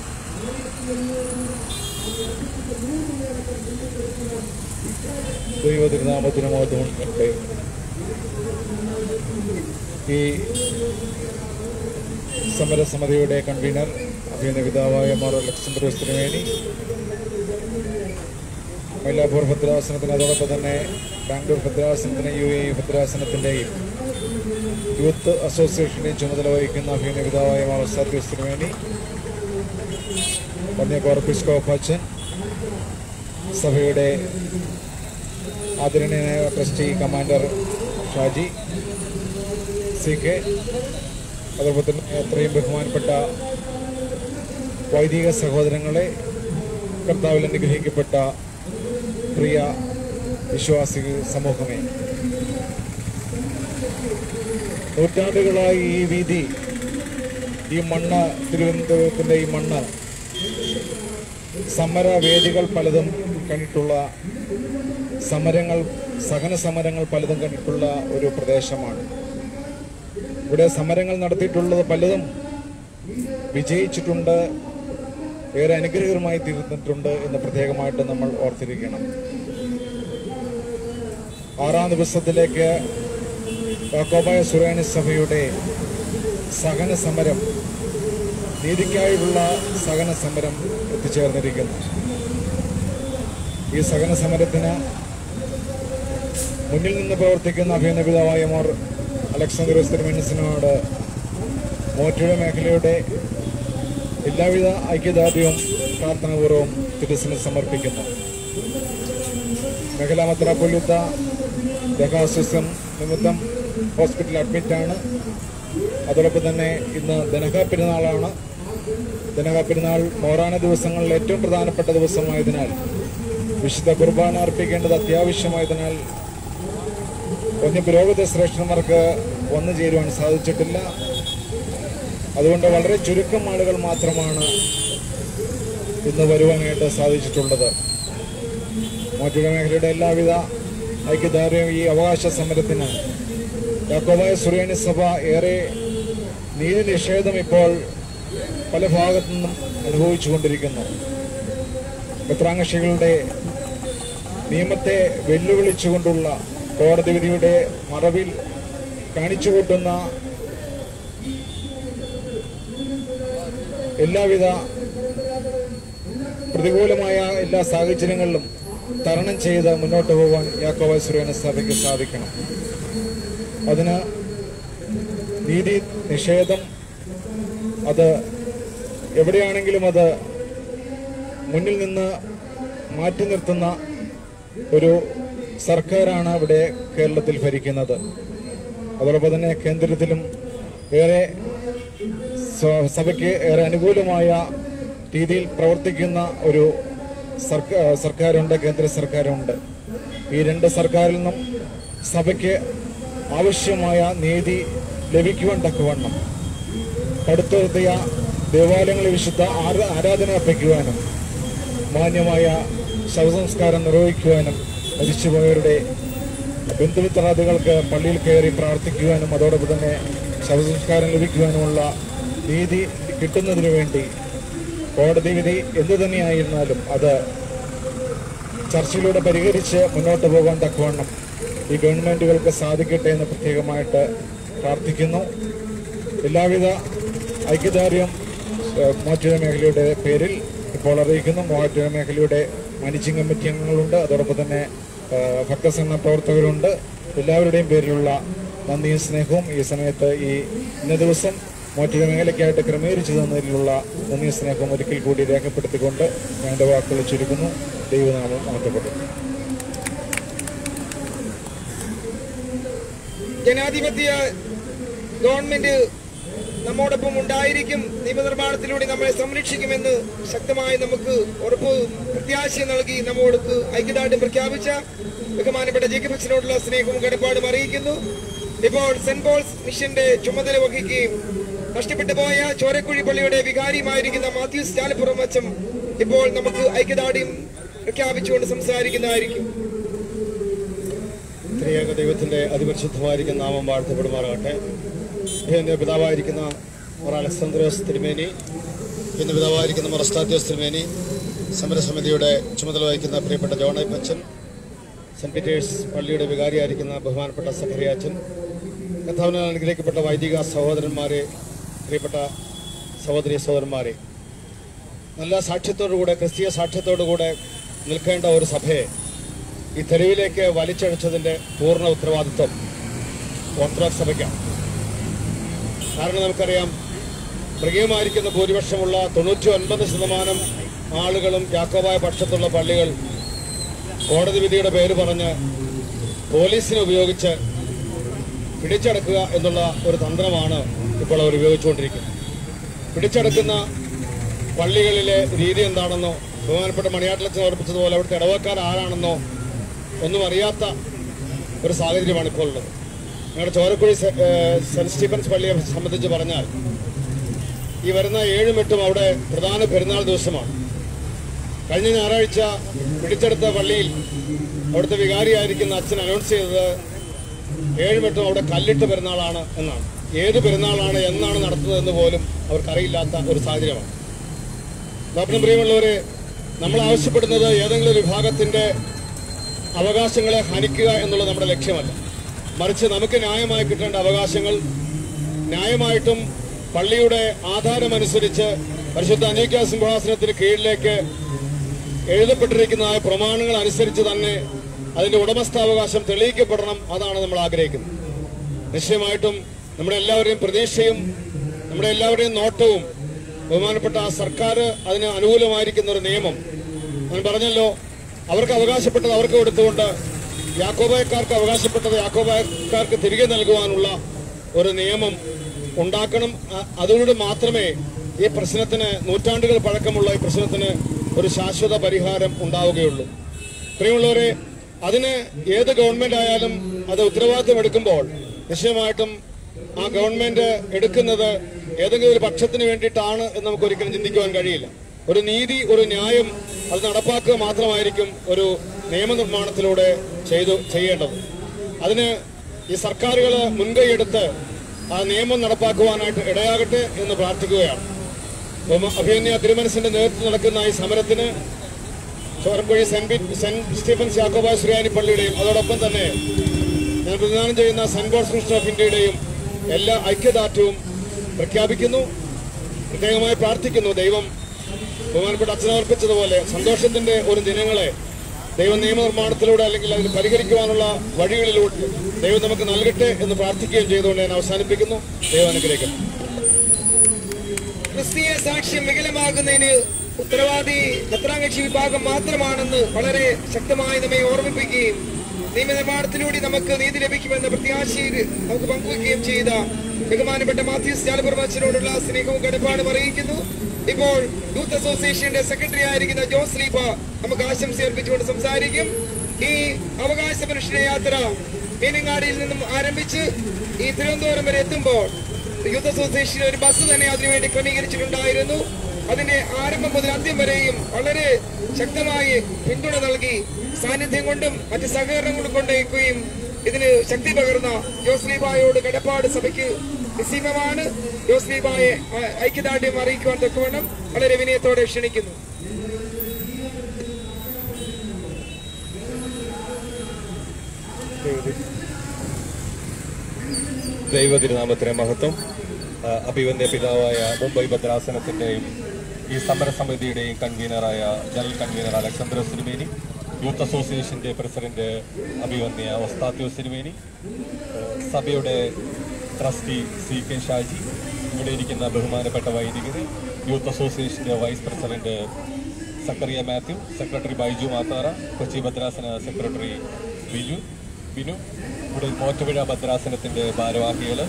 ദൈവതിരുനാമത്തിന് മഹത്വം ഉണ്ടാകട്ടെ. ഈ സമരസമിതിയുടെ കൺവീനർ അഭിനയ പിതാവായ മാർ അലക്സാണ്ടർ വേണ്ടി മൈലാപ്പൂർ ഭദ്രാസനത്തിന് അതോടൊപ്പം തന്നെ ബാംഗ്ലൂർ ഭദ്രാസനത്തിന് യു എ ഭദ്രാസനത്തിൻ്റെയും യൂത്ത് അസോസിയേഷൻ്റെയും ചുമതല വഹിക്കുന്ന അഭിനയ പിതാവായ മാർ സത്യോസ്തിനു വേണ്ടി പന്നിയക്കോർ പിസ്കോപ്പച്ചൻ സഭയുടെ ആദരണീയനായ trustee commander Shaji C K അതോടൊപ്പം തന്നെ എത്രയും ബഹുമാനപ്പെട്ട വൈദിക സഹോദരങ്ങളെ കർത്താവിൽ അനുഗ്രഹിക്കപ്പെട്ട പ്രിയ വിശ്വാസി സമൂഹമേ നൂറ്റാണ്ടുകളായി ഈ വീതി ഈ മണ്ണ് തിരുവനന്തപുരത്തിൻ്റെ ഈ മണ്ണ് സമരവേദികൾ പലതും കണ്ടിട്ടുള്ള സമരങ്ങൾ സഹന സമരങ്ങൾ പലതും കണ്ടിട്ടുള്ള ഒരു പ്രദേശമാണ് ഇവിടെ സമരങ്ങൾ നടത്തിയിട്ടുള്ളത് പലതും വിജയിച്ചിട്ടുണ്ട് ഏറെ അനുഗ്രഹകരമായി തീർന്നിട്ടുണ്ട് എന്ന് പ്രത്യേകമായിട്ട് നമ്മൾ ഓർത്തിരിക്കണം ആറാം ദിവസത്തിലേക്ക് യാക്കോബായ സുറേണി സഭയുടെ സഹന സമരം നീതിക്കായുള്ള സഹന സമരം എത്തിച്ചേർന്നിരിക്കുന്നു ഈ സഹന സമരത്തിന് മുന്നിൽ നിന്ന് പ്രവർത്തിക്കുന്ന അഭിനപിതാവായ മോർ അലക്സാണ്ടർ തിരുമനസിനോട് മോറ്റയുടെ മേഖലയുടെ എല്ലാവിധ ഐക്യദാർഢ്യവും പ്രാർത്ഥനാപൂർവ്വം തിരുസിന് സമർപ്പിക്കുന്നു മേഖലാ മെത്രാപ്പൊലിത്ത ദേഹാസ്വസ്ഥം നിമിത്തം ഹോസ്പിറ്റലിൽ അഡ്മിറ്റാണ് അതോടൊപ്പം തന്നെ ഇന്ന് ദനഹ പെരുന്നാളാണ് ദനഹ പെരുന്നാൾ മോറാന ദിവസങ്ങളിൽ ഏറ്റവും പ്രധാനപ്പെട്ട ദിവസമായതിനാൽ വിശുദ്ധ കുർബാന അർപ്പിക്കേണ്ടത് അത്യാവശ്യമായതിനാൽ ഒന്ന് പുരോഗത ശ്രേഷ്ഠന്മാർക്ക് വന്നു ചേരുവാൻ സാധിച്ചിട്ടില്ല അതുകൊണ്ട് വളരെ ചുരുക്കം ആളുകൾ മാത്രമാണ് ഇന്ന് വരുവാനായിട്ട് സാധിച്ചിട്ടുള്ളത് മറ്റുള്ള മേഖലയുടെ എല്ലാവിധ ഐക്യദാർഢ്യവും ഈ അവകാശ സമരത്തിന് യാക്കോബായ സുറിയാനി സഭ ഏറെ നീതി നിഷേധം ഇപ്പോൾ പല ഭാഗത്തു നിന്നും അനുഭവിച്ചുകൊണ്ടിരിക്കുന്നു മിത്രാംഗക്ഷികളുടെ നിയമത്തെ വെല്ലുവിളിച്ചുകൊണ്ടുള്ള കോടതി വിധിയുടെ മറവിൽ കാണിച്ചുകൂട്ടുന്ന എല്ലാവിധ പ്രതികൂലമായ എല്ലാ സാഹചര്യങ്ങളിലും തരണം ചെയ്ത് മുന്നോട്ട് പോകാൻ യാക്കോബ സുരേന സഭയ്ക്ക് സാധിക്കണം അതിന് നീതി നിഷേധം അത് എവിടെയാണെങ്കിലും അത് മുന്നിൽ നിന്ന് മാറ്റി നിർത്തുന്ന ഒരു സർക്കാരാണ് ഇവിടെ കേരളത്തിൽ ഭരിക്കുന്നത് അതോടൊപ്പം തന്നെ കേന്ദ്രത്തിലും ഏറെ സ- സഭയ്ക്ക് ഏറെ അനുകൂലമായ രീതിയിൽ പ്രവർത്തിക്കുന്ന ഒരു സർക്കാർ സർക്കാരുണ്ട് കേന്ദ്ര സർക്കാരുണ്ട് ഈ രണ്ട് സർക്കാരിൽ നിന്നും സഭയ്ക്ക് ആവശ്യമായ നീതി ലഭിക്കുവാൻ തക്കവണ്ണം പടുത്തുയർത്തിയ ദേവാലയങ്ങളിൽ വിശുദ്ധ ആരാ- ആരാധന അർപ്പിക്കുവാനും മാന്യമായ ശവസംസ്കാരം നിർവഹിക്കുവാനും മരിച്ചുപോയവരുടെ ബന്ധുമിത്രാദികൾക്ക് പള്ളിയിൽ കയറി പ്രാർത്ഥിക്കുവാനും അതോടൊപ്പം തന്നെ ശവസംസ്കാരം ലഭിക്കുവാനുമുള്ള നീതി കിട്ടുന്നതിന് വേണ്ടി കോടതി വിധി എന്തു തന്നെയായിരുന്നാലും അത് ചർച്ചയിലൂടെ പരിഹരിച്ച് മുന്നോട്ട് പോകാൻ തക്കവണ്ണം ഈ ഗവൺമെന്റുകൾക്ക് സാധിക്കട്ടെ എന്ന് പ്രത്യേകമായിട്ട് പ്രാർത്ഥിക്കുന്നു എല്ലാവിധ ഐക്യദാർഢ്യം ഏഹ്, മൂവാറ്റുപുഴ മേഖലയുടെ പേരിൽ ഇപ്പോൾ അറിയിക്കുന്നു മൂവാറ്റുപുഴ മേഖലയുടെ മാനേജിംഗ് കമ്മിറ്റി അംഗങ്ങളുണ്ട് അതോടൊപ്പം തന്നെ ഏഹ്, ഭക്തസംഘ പ്രവർത്തകരുണ്ട് എല്ലാവരുടെയും പേരിലുള്ള നന്ദിയും സ്നേഹവും ഈ സമയത്ത് ഈ ഇന്ന ദിവസം മൂവാറ്റുപുഴ മേഖലയ്ക്കായിട്ട് ക്രമീകരിച്ചു തന്നതിലുള്ള നന്ദിയും സ്നേഹവും ഒരിക്കൽ കൂടി രേഖപ്പെടുത്തിക്കൊണ്ട് ഞാൻ എൻ്റെ വാക്കുകൾ ചുരുക്കുന്നു ദൈവനാമം മഹത്വപ്പെട്ടു ജനാധിപത്യ ഗവൺമെന്റ് നമ്മോടൊപ്പം ഉണ്ടായിരിക്കും നിയമനിർമ്മാണത്തിലൂടെ നമ്മളെ സംരക്ഷിക്കുമെന്ന് ശക്തമായി നമുക്ക് ഉറപ്പ് പ്രത്യാശ നൽകി നമ്മോടൊത്ത് ഐക്യദാർഢ്യം പ്രഖ്യാപിച്ച ബഹുമാനപ്പെട്ട ജേക്കബ് അച്ഛനോടുള്ള സ്നേഹവും കടപ്പാടും അറിയിക്കുന്നു ഇപ്പോൾ സെന്റ് പോൾസ് മിഷന്റെ ചുമതല വഹിക്കുകയും നഷ്ടപ്പെട്ടു പോയ ചോരക്കുഴി പള്ളിയുടെ വികാരിയുമായിരിക്കുന്ന മാത്യൂസ് ചാലപ്പുറം അച്ഛൻ ഇപ്പോൾ നമുക്ക് ഐക്യദാർഢ്യം പ്രഖ്യാപിച്ചുകൊണ്ട് സംസാരിക്കുന്നതായിരിക്കും ത്രിയേക ദൈവത്തിന്റെ അതിപരിശുദ്ധമായിരിക്കുന്ന നാമം വാഴ്ത്തപ്പെടുമാറാകട്ടെ എന്റെ പിതാവായിരിക്കുന്ന മൊറ അലക്സാന്ദ്രോസ് തിരുമേനി എന്റെ പിതാവായിരിക്കുന്ന മൊറസ്റ്റാത്യോസ് തിരുമേനി സമരസമിതിയുടെ ചുമതല വഹിക്കുന്ന പ്രിയപ്പെട്ട ജോണൈ പച്ചൻ സെന്റ് പീറ്റേഴ്സ് പള്ളിയുടെ വികാരിയായിരിക്കുന്ന ബഹുമാനപ്പെട്ട സഖറിയാച്ചൻ കഥാവിനാൽ അനുഗ്രഹിക്കപ്പെട്ട വൈദിക സഹോദരന്മാരെ പ്രിയപ്പെട്ട സഹോദരി സഹോദരന്മാരെ നല്ല സാക്ഷ്യത്തോടുകൂടെ ക്രിസ്തീയ സാക്ഷ്യത്തോടുകൂടെ നിൽക്കേണ്ട ഒരു സഭയെ ഈ തെരുവിലേക്ക് വലിച്ചഴച്ചതിന്റെ പൂർണ്ണ ഉത്തരവാദിത്വം ഓർത്തഡോക്സ് സഭയ്ക്കാണ് കാരണം നമുക്കറിയാം മൃഗീയമായിരിക്കുന്ന ഭൂരിപക്ഷമുള്ള തൊണ്ണൂറ്റി ഒൻപത് ശതമാനം ആളുകളും യാക്കോബായ പക്ഷത്തുള്ള പള്ളികൾ കോടതി വിധിയുടെ പേര് പറഞ്ഞ് പോലീസിനെ ഉപയോഗിച്ച് പിടിച്ചടക്കുക എന്നുള്ള ഒരു തന്ത്രമാണ് ഇപ്പോൾ അവർ ഉപയോഗിച്ചുകൊണ്ടിരിക്കുന്നത് പിടിച്ചടക്കുന്ന പള്ളികളിലെ രീതി എന്താണെന്നോ ബഹുമാനപ്പെട്ട മണിയാട്ടിലച്ചൻ ഓർപ്പിച്ചതുപോലെ അവിടുത്തെ ഇടവക്കാർ ആരാണെന്നോ ഒന്നും അറിയാത്ത ഒരു സാഹചര്യമാണ് ഇപ്പോൾ ഉള്ളത് ഞങ്ങളുടെ ചോരക്കുഴി സെ- ഏഹ് സെന്റ് സ്റ്റീഫൻസ് പള്ളിയെ സംബന്ധിച്ച് പറഞ്ഞാൽ ഈ വരുന്ന ഏഴും എട്ടും അവിടെ പ്രധാന പെരുന്നാൾ ദിവസമാണ് കഴിഞ്ഞ ഞായറാഴ്ച പിടിച്ചെടുത്ത പള്ളിയിൽ അവിടുത്തെ വികാരിയായിരിക്കുന്ന അച്ഛൻ അനൗൺസ് ചെയ്തത് ഏഴും എട്ടും അവിടെ കല്ലിട്ട് പെരുന്നാളാണ് എന്നാണ് ഏത് പെരുന്നാളാണ് എന്നാണ് നടത്തുന്നതെന്ന് പോലും അവർക്കറിയില്ലാത്ത ഒരു സാഹചര്യമാണ് ഡോക്ടർ പ്രിയമുള്ളവരെ നമ്മൾ ആവശ്യപ്പെടുന്നത് ഏതെങ്കിലും ഒരു വിഭാഗത്തിന്റെ അവകാശങ്ങളെ ഹനിക്കുക എന്നുള്ളത് നമ്മുടെ ലക്ഷ്യമല്ല മറിച്ച് നമുക്ക് ന്യായമായി കിട്ടേണ്ട അവകാശങ്ങൾ ന്യായമായിട്ടും പള്ളിയുടെ ആധാരമനുസരിച്ച് പരിശുദ്ധ അനീക്ക സിംഹാസനത്തിന് കീഴിലേക്ക് എഴുതപ്പെട്ടിരിക്കുന്നതായ പ്രമാണങ്ങൾ അനുസരിച്ച് തന്നെ അതിന്റെ ഉടമസ്ഥാവകാശം തെളിയിക്കപ്പെടണം അതാണ് നമ്മൾ ആഗ്രഹിക്കുന്നത് നിശ്ചയമായിട്ടും നമ്മുടെ എല്ലാവരുടെയും പ്രതീക്ഷയും നമ്മുടെ എല്ലാവരുടെയും നോട്ടവും ബഹുമാനപ്പെട്ട ആ സർക്കാർ അതിന് അനുകൂലമായിരിക്കുന്ന ഒരു നിയമം ഞാൻ പറഞ്ഞല്ലോ അവർക്ക് അവകാശപ്പെട്ടത് അവർക്ക് കൊടുത്തുകൊണ്ട് യാക്കോബായക്കാർക്ക് അവകാശപ്പെട്ടത് യാക്കോബായക്കാർക്ക് തിരികെ നൽകുവാനുള്ള ഒരു നിയമം ഉണ്ടാക്കണം അ- അതിലൂടെ മാത്രമേ ഈ പ്രശ്നത്തിന് നൂറ്റാണ്ടുകൾ പഴക്കമുള്ള ഈ പ്രശ്നത്തിന് ഒരു ശാശ്വത പരിഹാരം ഉണ്ടാവുകയുള്ളൂ പ്രിയമുള്ളവരെ അതിന് ഏത് ഗവൺമെന്റ് ആയാലും അത് ഉത്തരവാദിത്വം എടുക്കുമ്പോൾ നിശ്ചയമായിട്ടും ആ ഗവൺമെന്റ് എടുക്കുന്നത് ഏതെങ്കിലും ഒരു പക്ഷത്തിന് വേണ്ടിയിട്ടാണ് എന്ന് നമുക്ക് ഒരിക്കലും ചിന്തിക്കുവാൻ കഴിയില്ല ഒരു നീതി ഒരു ന്യായം അത് നടപ്പാക്കുക മാത്രമായിരിക്കും ഒരു നിയമനിർമ്മാണത്തിലൂടെ ചെയ്തു ചെയ്യേണ്ടത് അതിന് ഈ സർക്കാരുകൾ മുൻകൈയെടുത്ത് ആ നിയമം നടപ്പാക്കുവാനായിട്ട് ഇടയാകട്ടെ എന്ന് പ്രാർത്ഥിക്കുകയാണ് ബഹുമാ- അഭിമന്യ തിരുമനസിന്റെ നേതൃത്വം നടക്കുന്ന ഈ സമരത്തിന് ചോരക്കുഴി സെന്റ് പീ- സെന്റ് സ്റ്റീഫൻസ് യാക്കോബായ ശ്രീയാനി പള്ളിയുടെയും അതോടൊപ്പം തന്നെ ഞാൻ പ്രതിദാനം ചെയ്യുന്ന സെന്റ് പോൾസ് മിഷൻ ഓഫ് ഇന്ത്യയുടെയും എല്ലാ ഐക്യദാർഢ്യവും പ്രഖ്യാപിക്കുന്നു പ്രത്യേകമായി പ്രാർത്ഥിക്കുന്നു ദൈവം ബഹുമാനപ്പെട്ട അച്ഛനർപ്പിച്ചതുപോലെ സന്തോഷത്തിന്റെ ഒരു ദിനങ്ങളെ ദൈവ നിയമനിർമ്മാണത്തിലൂടെ അല്ലെങ്കിൽ അതിന് പരിഹരിക്കുവാനുള്ള വഴികളിലൂടെ ദൈവം നമുക്ക് നൽകട്ടെ എന്ന് പ്രാർത്ഥിക്കുകയും ചെയ്തുകൊണ്ട് ഞാൻ അവസാനിപ്പിക്കുന്നു ദൈവം അനുഗ്രഹിക്കട്ടെ ക്രിസ്തീയ സാക്ഷ്യം വികലമാകുന്നതിന് ഉത്തരവാദി പത്രാകക്ഷി വിഭാഗം മാത്രമാണെന്ന് വളരെ ശക്തമായി നമ്മെ ഓർമ്മിപ്പിക്കുകയും നിയമനിർമ്മാണത്തിലൂടെ നമുക്ക് നീതി ലഭിക്കുമെന്ന പ്രത്യാശയിൽ നമുക്ക് പങ്കുവയ്ക്കുകയും ചെയ്ത ബഹുമാനപ്പെട്ട മാത്യൂസ് ചാലപ്പുറമച്ചനോടുള്ള സ്നേഹവും കടപ്പാടും അറിയിക്കുന്നു ഇപ്പോൾ യൂത്ത് അസോസിയേഷന്റെ സെക്രട്ടറി ആയിരിക്കുന്ന ജോസ് ലീപ നമുക്ക് ആശംസ അർപ്പിച്ചുകൊണ്ട് സംസാരിക്കും ഈ അവകാശ പരിഷ്ഠ യാത്ര മീനങ്ങാടിയിൽ നിന്നും ആരംഭിച്ച് ഈ തിരുവനന്തപുരം വരെ എത്തുമ്പോൾ യൂത്ത് അസോസിയേഷൻ ഒരു ബസ് തന്നെ അതിനുവേണ്ടി ക്രമീകരിച്ചിട്ടുണ്ടായിരുന്നു അതിന്റെ ആരംഭം മുതൽ അന്ത്യം വരെയും വളരെ ശക്തമായി പിന്തുണ നൽകി സാന്നിധ്യം കൊണ്ടും മറ്റ് സഹകരണം കൊണ്ടും കൊണ്ടേക്കുകയും ഇതിന് ശക്തി പകർന്ന ജോസ്ലീബായോട് കടപ്പാട് സഭയ്ക്ക് നിസ്സീമമാണ് ജോസ്ലീബായെ ആ- ഐക്യദാർഢ്യം അറിയിക്കുവാൻ തക്കവണ്ണം വളരെ വിനയത്തോടെ ക്ഷണിക്കുന്നു ദൈവതിരുനാമത്തിന് മഹത്വം ആ, അഭിവന്യ പിതാവായ മുംബൈ ഭദ്രാസനത്തിന്റെയും ഈ സമരസമിതിയുടെയും കൺവീനറായ ജനറൽ കൺവീനർ അലക്സാണ്ടർ സിനിമേനി യൂത്ത് അസോസിയേഷന്റെ പ്രസിഡന്റ് അഭിവന്യ ഒസ്താത്യോ സിനിമേനി ആ, സഭയുടെ ട്രസ്റ്റി സി കെ ഷാജി ഇവിടെ ഇരിക്കുന്ന ബഹുമാനപ്പെട്ട വൈദികര് യൂത്ത് അസോസിയേഷന്റെ vice president Zacharia Mathew secretary Baiju Mathara Kochi ഭദ്രാസന സെക്രട്ടറി ബിജു ബിനു ഇവിടെ മോറ്റപുഴ ഭദ്രാസനത്തിന്റെ ഭാരവാഹികള്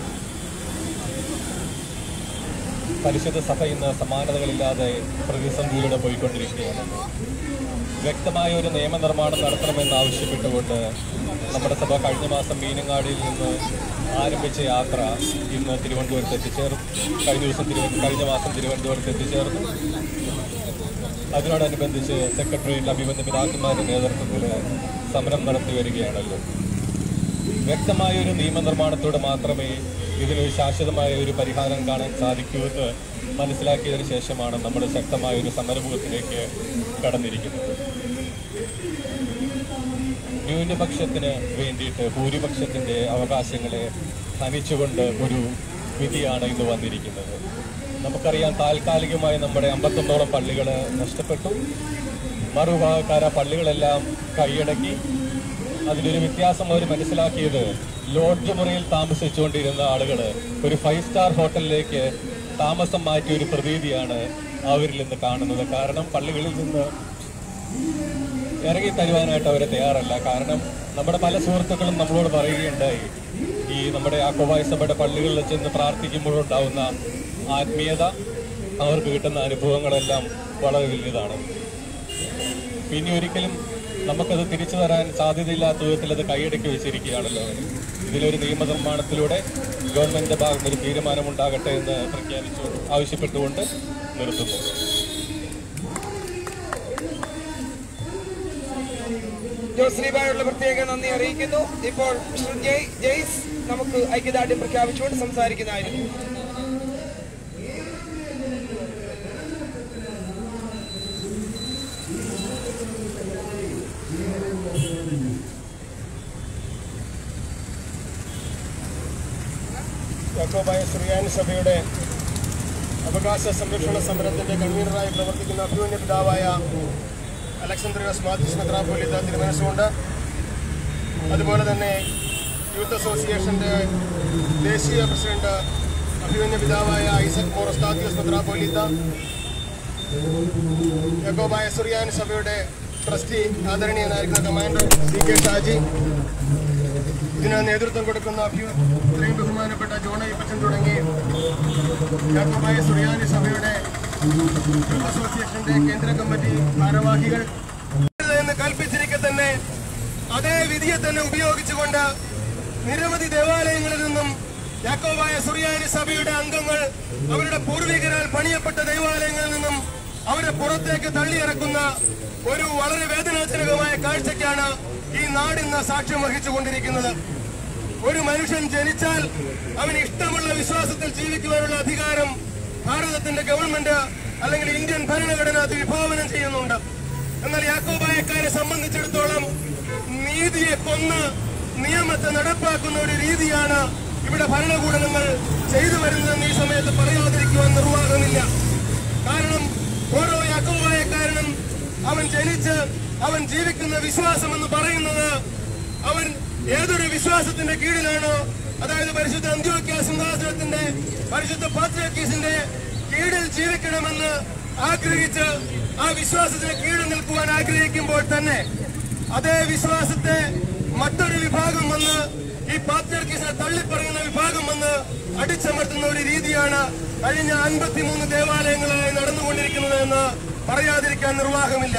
പരിശുദ്ധ സഭ ഇന്ന് സമാനതകളില്ലാതെ പ്രതിസന്ധിയിലൂടെ പോയിക്കൊണ്ടിരിക്കുകയാണ് വ്യക്തമായ ഒരു നിയമനിർമ്മാണം നടത്തണമെന്ന് ആവശ്യപ്പെട്ടുകൊണ്ട് നമ്മുടെ സഭ കഴിഞ്ഞ മാസം മീനങ്ങാടിയിൽ നിന്ന് ആരംഭിച്ച യാത്ര ഇന്ന് തിരുവനന്തപുരത്ത് എത്തിച്ചേർന്നു കഴിഞ്ഞ ദിവസം തിരുവ കഴിഞ്ഞ മാസം തിരുവനന്തപുരത്ത് എത്തിച്ചേർന്നു അതിനോടനുബന്ധിച്ച് സെക്രട്ടറിയുടെ അഭിബന്ധ പിതാക്കന്മാരുടെ നേതൃത്വത്തിൽ സമരം നടത്തി വരികയാണല്ലോ വ്യക്തമായ ഒരു നിയമനിർമ്മാണത്തോടെ മാത്രമേ ഇതിനൊരു ശാശ്വതമായ ഒരു പരിഹാരം കാണാൻ സാധിക്കൂ എന്ന് മനസ്സിലാക്കിയതിനു ശേഷമാണ് നമ്മൾ ശക്തമായ ഒരു സമരമുഖത്തിലേക്ക് കടന്നിരിക്കുന്നത് ന്യൂനപക്ഷത്തിന് വേണ്ടിയിട്ട് ഭൂരിപക്ഷത്തിന്റെ അവകാശങ്ങളെ ഹനിച്ചുകൊണ്ട് ഒരു വിധിയാണ് ഇന്ന് വന്നിരിക്കുന്നത് നമുക്കറിയാം താൽക്കാലികമായി നമ്മുടെ അമ്പത്തൊന്നോളം പള്ളികൾ നഷ്ടപ്പെട്ടു മറുഭാഗക്കാർ ആ പള്ളികളെല്ലാം കൈയടക്കി അതിലൊരു വ്യത്യാസം അവർ മനസ്സിലാക്കിയത് ലോഡ്ജ് മുറിയിൽ താമസിച്ചുകൊണ്ടിരുന്ന ആളുകൾ ഒരു ഫൈവ് സ്റ്റാർ ഹോട്ടലിലേക്ക് താമസം മാറ്റിയ ഒരു പ്രതീതിയാണ് അവരിൽ നിന്ന് കാണുന്നത് കാരണം പള്ളികളിൽ നിന്ന് ഇറങ്ങി തരുവാനായിട്ട് അവർ തയ്യാറല്ല കാരണം നമ്മുടെ പല സുഹൃത്തുക്കളും നമ്മളോട് പറയുകയുണ്ടായി ഈ നമ്മുടെ യാക്കോബായ സഭയുടെ പള്ളികളിൽ ചെന്ന് പ്രാർത്ഥിക്കുമ്പോഴുണ്ടാവുന്ന ആത്മീയത അവർക്ക് കിട്ടുന്ന അനുഭവങ്ങളെല്ലാം വളരെ വലുതാണ് പിന്നെ ഒരിക്കലും നമുക്കത് തിരിച്ചു തരാൻ സാധ്യതയില്ലാത്ത വിധത്തിൽ അത് കൈയടക്കി വെച്ചിരിക്കുകയാണല്ലോ ഇതിലൊരു നിയമനിർമ്മാണത്തിലൂടെ ഗവൺമെന്റിന്റെ ഭാഗത്ത് ഒരു തീരുമാനമുണ്ടാകട്ടെ എന്ന് പ്രഖ്യാപിച്ചു ആവശ്യപ്പെട്ടുകൊണ്ട് നിർത്തുന്നു ജോസ്ലിബായുള്ള പ്രത്യേക നന്ദി അറിയിക്കുന്നു ഇപ്പോൾ മിസ്റ്റർ ജയ് ജയ്സ് നമുക്ക് ഐക്യദാർഢ്യം പ്രഖ്യാപിച്ചുകൊണ്ട് സംസാരിക്കുന്നതായിരുന്നു യാക്കോബായ ശ്രീയാനി സഭയുടെ അവകാശ സംരക്ഷണ സമരത്തിന്റെ കൺവീനറായി പ്രവർത്തിക്കുന്ന അഭിമന്യ പിതാവായ അലക്സാന്ദ്രിയസ് മാത്യുസ് മെത്രാപോലിത്ത തിരുമനസുകൊണ്ട് അതുപോലെ തന്നെ യൂത്ത് അസോസിയേഷന്റെ ദേശീയ പ്രസിഡന്റ് അഭിമന്യ പിതാവായ ഐസക് മോറസ്താത്യോസ് മെത്രാപോലിത്ത യക്കോബായ സുറിയാനി സഭയുടെ ട്രസ്റ്റി ആദരണീയനായിരിക്കുന്ന കമാൻഡർ സി കെ ഷാജി ഇതിന് നേതൃത്വം കൊടുക്കുന്ന അഭ്യു- ഇത്രയും ബഹുമാനപ്പെട്ട ജോണ ഇപ്പച്ചൻ തുടങ്ങി യാക്കോബായ സുറിയാനി സഭയുടെ യൂത്ത് അസോസിയേഷന്റെ കേന്ദ്ര കമ്മിറ്റി ഭാരവാഹികൾ എന്ന് കൽപ്പിച്ചിരിക്കെ തന്നെ അതേ വിധിയെ തന്നെ ഉപയോഗിച്ചുകൊണ്ട് നിരവധി ദേവാലയങ്ങളിൽ നിന്നും യാക്കോബായ സുറിയാനി സഭയുടെ അംഗങ്ങൾ അവരുടെ പൂർവികരാൽ പണിയപ്പെട്ട ദൈവാലയങ്ങളിൽ നിന്നും അവരെ പുറത്തേക്ക് തള്ളിയിറക്കുന്ന ഒരു വളരെ വേദനാജനകമായ കാഴ്ചയ്ക്കാണ് ഈ നാടിന്ന് സാക്ഷ്യം വഹിച്ചുകൊണ്ടിരിക്കുന്നത് ഒരു മനുഷ്യൻ ജനിച്ചാൽ അവന് ഇഷ്ടമുള്ള വിശ്വാസത്തിൽ ജീവിക്കുവാനുള്ള അധികാരം ഭാരതത്തിന്റെ ഗവൺമെന്റ് അല്ലെങ്കിൽ ഇന്ത്യൻ ഭരണഘടന അത് വിഭാവനം ചെയ്യുന്നുണ്ട് എന്നാൽ യാക്കോബായക്കാരെ സംബന്ധിച്ചിടത്തോളം നീതിയെ കൊന്ന് നിയമത്തെ നടപ്പാക്കുന്ന ഒരു രീതിയാണ് ഇവിടെ ഭരണകൂടങ്ങൾ ചെയ്തു വരുന്നതെന്ന് ഈ സമയത്ത് പറയാതിരിക്കുവാൻ നിർവാഹമില്ല കാരണം ഓരോ യാക്കോബായക്കാരനും അവൻ ജനിച്ച് അവൻ ജീവിക്കുന്ന വിശ്വാസം എന്ന് പറയുന്നത് അവൻ ഏതൊരു വിശ്വാസത്തിന്റെ കീഴിലാണോ അതായത് പരിശുദ്ധ അന്ത്യോക്യ സിംഹാസനത്തിന്റെ പരിശുദ്ധ പാത്രിയക്കീസിന്റെ കീഴിൽ ജീവിക്കണമെന്ന് ആഗ്രഹിച്ച് ആ വിശ്വാസത്തിന് കീഴിൽ നിൽക്കുവാൻ ആഗ്രഹിക്കുമ്പോൾ തന്നെ അതേ വിശ്വാസത്തെ മറ്റൊരു വിഭാഗം വന്ന് ഈ പാത്രിയർക്കീസിനെ തള്ളിപ്പറയുന്ന വിഭാഗം വന്ന് അടിച്ചമർത്തുന്ന ഒരു രീതിയാണ് കഴിഞ്ഞ അൻപത്തിമൂന്ന് ദേവാലയങ്ങളായി നടന്നുകൊണ്ടിരിക്കുന്നത് എന്ന് പറയാതിരിക്കാൻ നിർവാഹമില്ല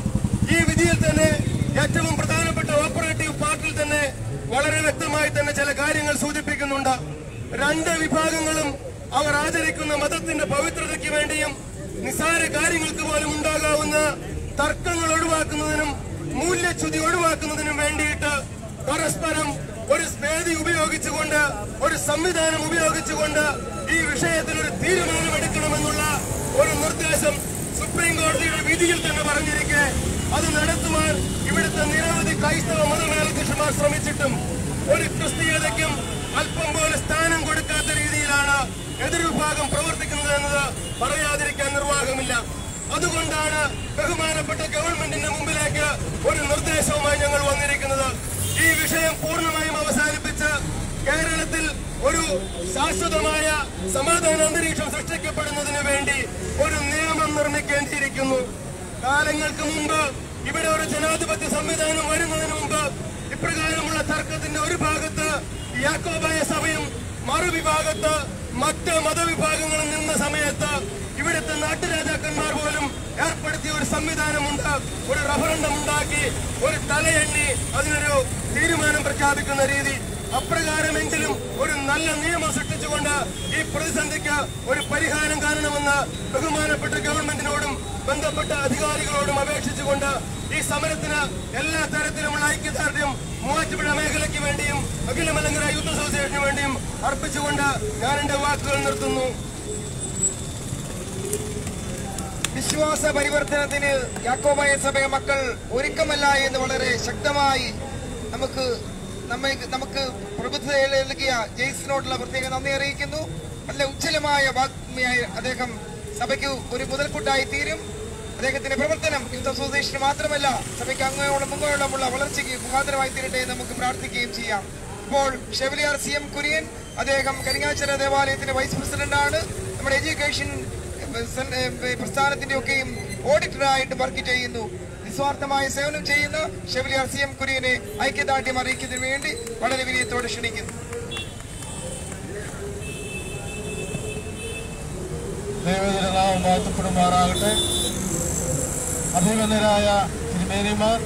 ഈ വിധിയിൽ തന്നെ ഏറ്റവും പ്രധാനപ്പെട്ട ഓപ്പറേറ്റീവ് പാർട്ടിൽ തന്നെ വളരെ വ്യക്തമായി തന്നെ ചില കാര്യങ്ങൾ സൂചിപ്പിക്കുന്നുണ്ട് രണ്ട് വിഭാഗങ്ങളും അവർ ആചരിക്കുന്ന മതത്തിന്റെ പവിത്രതയ്ക്ക് വേണ്ടിയും നിസാര കാര്യങ്ങൾക്ക് പോലും ഉണ്ടാകാവുന്ന തർക്കങ്ങൾ ഒഴിവാക്കുന്നതിനും മൂല്യച്യുതി ഒഴിവാക്കുന്നതിനും വേണ്ടിയിട്ട് പരസ്പരം ഒരു വേദി ഉപയോഗിച്ചുകൊണ്ട് ഒരു സംവിധാനം ഉപയോഗിച്ചുകൊണ്ട് ഈ വിഷയത്തിൽ ഒരു തീരുമാനമെടുക്കണമെന്നുള്ള ഒരു നിർദ്ദേശം സുപ്രീം കോടതിയുടെ വിധിയിൽ തന്നെ പറഞ്ഞിരിക്കെ അത് നടത്തുവാൻ ഇവിടുത്തെ നിരവധി ക്രൈസ്തവ മതമേലധ്യക്ഷന്മാർ ശ്രമിച്ചിട്ടും ഒരു ക്രിസ്തീയതയ്ക്കും അല്പം പോലെ സ്ഥാനം കൊടുക്കാത്ത രീതിയിലാണ് എതിർവിഭാഗം പ്രവർത്തിക്കുന്നത് എന്നത് പറയാതിരിക്കാൻ നിർവാഹമില്ല അതുകൊണ്ടാണ് ബഹുമാനപ്പെട്ട ഗവൺമെന്റിന്റെ മുമ്പിലേക്ക് ഒരു നിർദ്ദേശവുമായി ഞങ്ങൾ വന്നിരിക്കുന്നത് ഈ വിഷയം പൂർണ്ണമായും അവസാനിപ്പിച്ച് കേരളത്തിൽ ഒരു ശാശ്വതമായ സമാധാന അന്തരീക്ഷം സൃഷ്ടിക്കപ്പെടുന്നതിന് വേണ്ടി ഒരു നിയമം നിർമ്മിക്കേണ്ടിയിരിക്കുന്നു കാലങ്ങൾക്ക് മുമ്പ് ഇവിടെ ഒരു ജനാധിപത്യ സംവിധാനം വരുന്നതിന് മുമ്പ് ഇപ്രകാരമുള്ള തർക്കത്തിന്റെ ഒരു ഭാഗത്ത് യാക്കോബായ സഭയും മറുവിഭാഗത്ത് മറ്റ് മതവിഭാഗങ്ങളും നിന്ന സമയത്ത് ഇവിടുത്തെ നാട്ടുരാജാക്കന്മാർ പോലും ഏർപ്പെടുത്തിയ ഒരു സംവിധാനമുണ്ട് ഒരു റഫറണ്ടം ഉണ്ടാക്കി ഒരു തലയെണ്ണി അതിനൊരു തീരുമാനം പ്രഖ്യാപിക്കുന്ന രീതി അപ്രകാരമെങ്കിലും ഒരു നല്ല നിയമം സൃഷ്ടിച്ചുകൊണ്ട് ഈ പ്രതിസന്ധിക്ക് ഒരു പരിഹാരം കാണണമെന്ന് ബഹുമാനപ്പെട്ട ഗവൺമെന്റിനോടും ബന്ധപ്പെട്ട അധികാരികളോടും അപേക്ഷിച്ചുകൊണ്ട് ഈ സമരത്തിന് എല്ലാ തരത്തിലുമുള്ള ഐക്യദാർഢ്യം മൂവാറ്റുപുഴ മേഖലയ്ക്ക് വേണ്ടിയും അഖില മലങ്കര യൂത്ത് അസോസിയേഷന് വേണ്ടിയും അർപ്പിച്ചുകൊണ്ട് ഞാൻ എന്റെ വാക്കുകൾ നിർത്തുന്നു വിശ്വാസ പരിവർത്തനത്തിന് യാക്കോബായ സഭ മക്കൾ ഒരുക്കമല്ല എന്ന് വളരെ ശക്തമായി നമുക്ക് നമ്മെ നമുക്ക് പ്രബുദ്ധത നൽകിയ ജെയ്സിനോടുള്ള പ്രത്യേക നന്ദി അറിയിക്കുന്നു നല്ല ഉജ്ജ്വലമായ വാഗ്മിയായി അദ്ദേഹം സഭയ്ക്ക് ഒരു മുതൽക്കൂട്ടായി തീരും അദ്ദേഹത്തിന്റെ പ്രവർത്തനം യൂത്ത് അസോസിയേഷന് മാത്രമല്ല സഭയ്ക്ക് അങ്ങോളം മുങ്ങോളമുള്ള വളർച്ചയ്ക്ക് മുഖാന്തരമായി തീരട്ടെ എന്ന് നമുക്ക് പ്രാർത്ഥിക്കുകയും ചെയ്യാം ഇപ്പോൾ ഷെവലിയാർ സി എം കുര്യൻ അദ്ദേഹം കരിങ്ങാച്ചര ദേവാലയത്തിന്റെ വൈസ് പ്രസിഡന്റാണ് നമ്മുടെ എഡ്യൂക്കേഷൻ പ്രസ്ഥാനത്തിന്റെ ഒക്കെയും ഓഡിറ്ററായിട്ട് വർക്ക് ചെയ്യുന്നു നിസ്വാർത്ഥമായ സേവനം ചെയ്യുന്ന ഷെവലിയാർ സി എം കുര്യനെ ഐക്യദാർഢ്യം അറിയിക്കുന്നതിന് വേണ്ടി വളരെ വിനയത്തോടെ ക്ഷണിക്കുന്നു ദൈവതിരുനാമം വാഴ്ത്തപ്പെടുമാറാകട്ടെ അഭിമന്യരായ തിരുമേനിമാർ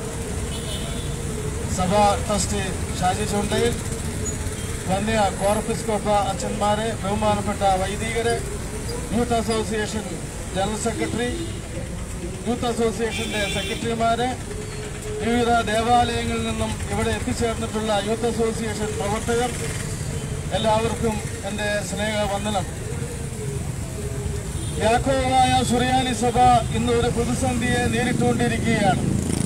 സഭാ ട്രസ്റ്റി ഷാജി ചുണ്ടയിൽ വന്യ കോർപ്പിസ്കോപ്പ അച്ഛന്മാരെ ബഹുമാനപ്പെട്ട വൈദികരെ youth association general secretary youth അസോസിയേഷന്റെ സെക്രട്ടറിമാരെ വിവിധ ദേവാലയങ്ങളിൽ നിന്നും ഇവിടെ എത്തിച്ചേർന്നിട്ടുള്ള യൂത്ത് അസോസിയേഷൻ പ്രവർത്തകർ എല്ലാവർക്കും എൻ്റെ സ്നേഹവന്ദനം യാക്കോവായ സുറിയാനി സഭ ഇന്ന് ഒരു പ്രതിസന്ധിയെ നേരിട്ടുകൊണ്ടിരിക്കുകയാണ്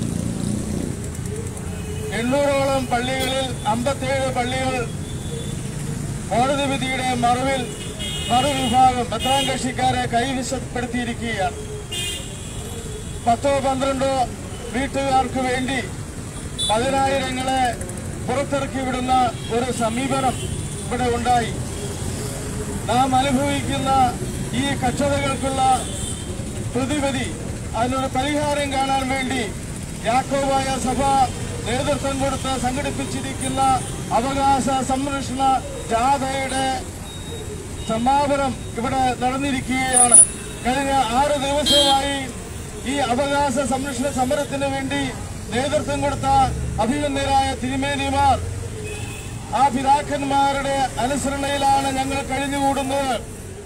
എണ്ണൂറോളം പള്ളികളിൽ അമ്പത്തേഴ് പള്ളികൾ കോടതി വിധിയുടെ മറവിൽ മറുവിഭാഗം പത്താം കക്ഷിക്കാരെ കൈവശപ്പെടുത്തിയിരിക്കുകയാണ് പത്തോ പന്ത്രണ്ടോ വീട്ടുകാർക്ക് വേണ്ടി പതിനായിരങ്ങളെ പുറത്തിറക്കി വിടുന്ന ഒരു സമീപനം ഇവിടെ ഉണ്ടായി നാം അനുഭവിക്കുന്ന ഈ കക്ഷതകൾക്കുള്ള പ്രതിവിധി അതിനൊരു പരിഹാരം കാണാൻ വേണ്ടി യാക്കോബായ സഭ നേതൃത്വം കൊടുത്ത് സംഘടിപ്പിച്ചിരിക്കുന്ന അവകാശ സംരക്ഷണ ജാഥയുടെ സമാപനം ഇവിടെ നടന്നിരിക്കുകയാണ് കഴിഞ്ഞ ആറ് ദിവസമായി ഈ അവകാശ സംരക്ഷണ സമരത്തിന് വേണ്ടി നേതൃത്വം കൊടുത്ത അഭിനന്ദരായ തിരുമേനിമാർ ആ പിതാക്കന്മാരുടെ അനുസരണയിലാണ് ഞങ്ങൾ കഴിഞ്ഞുകൂടുന്നത്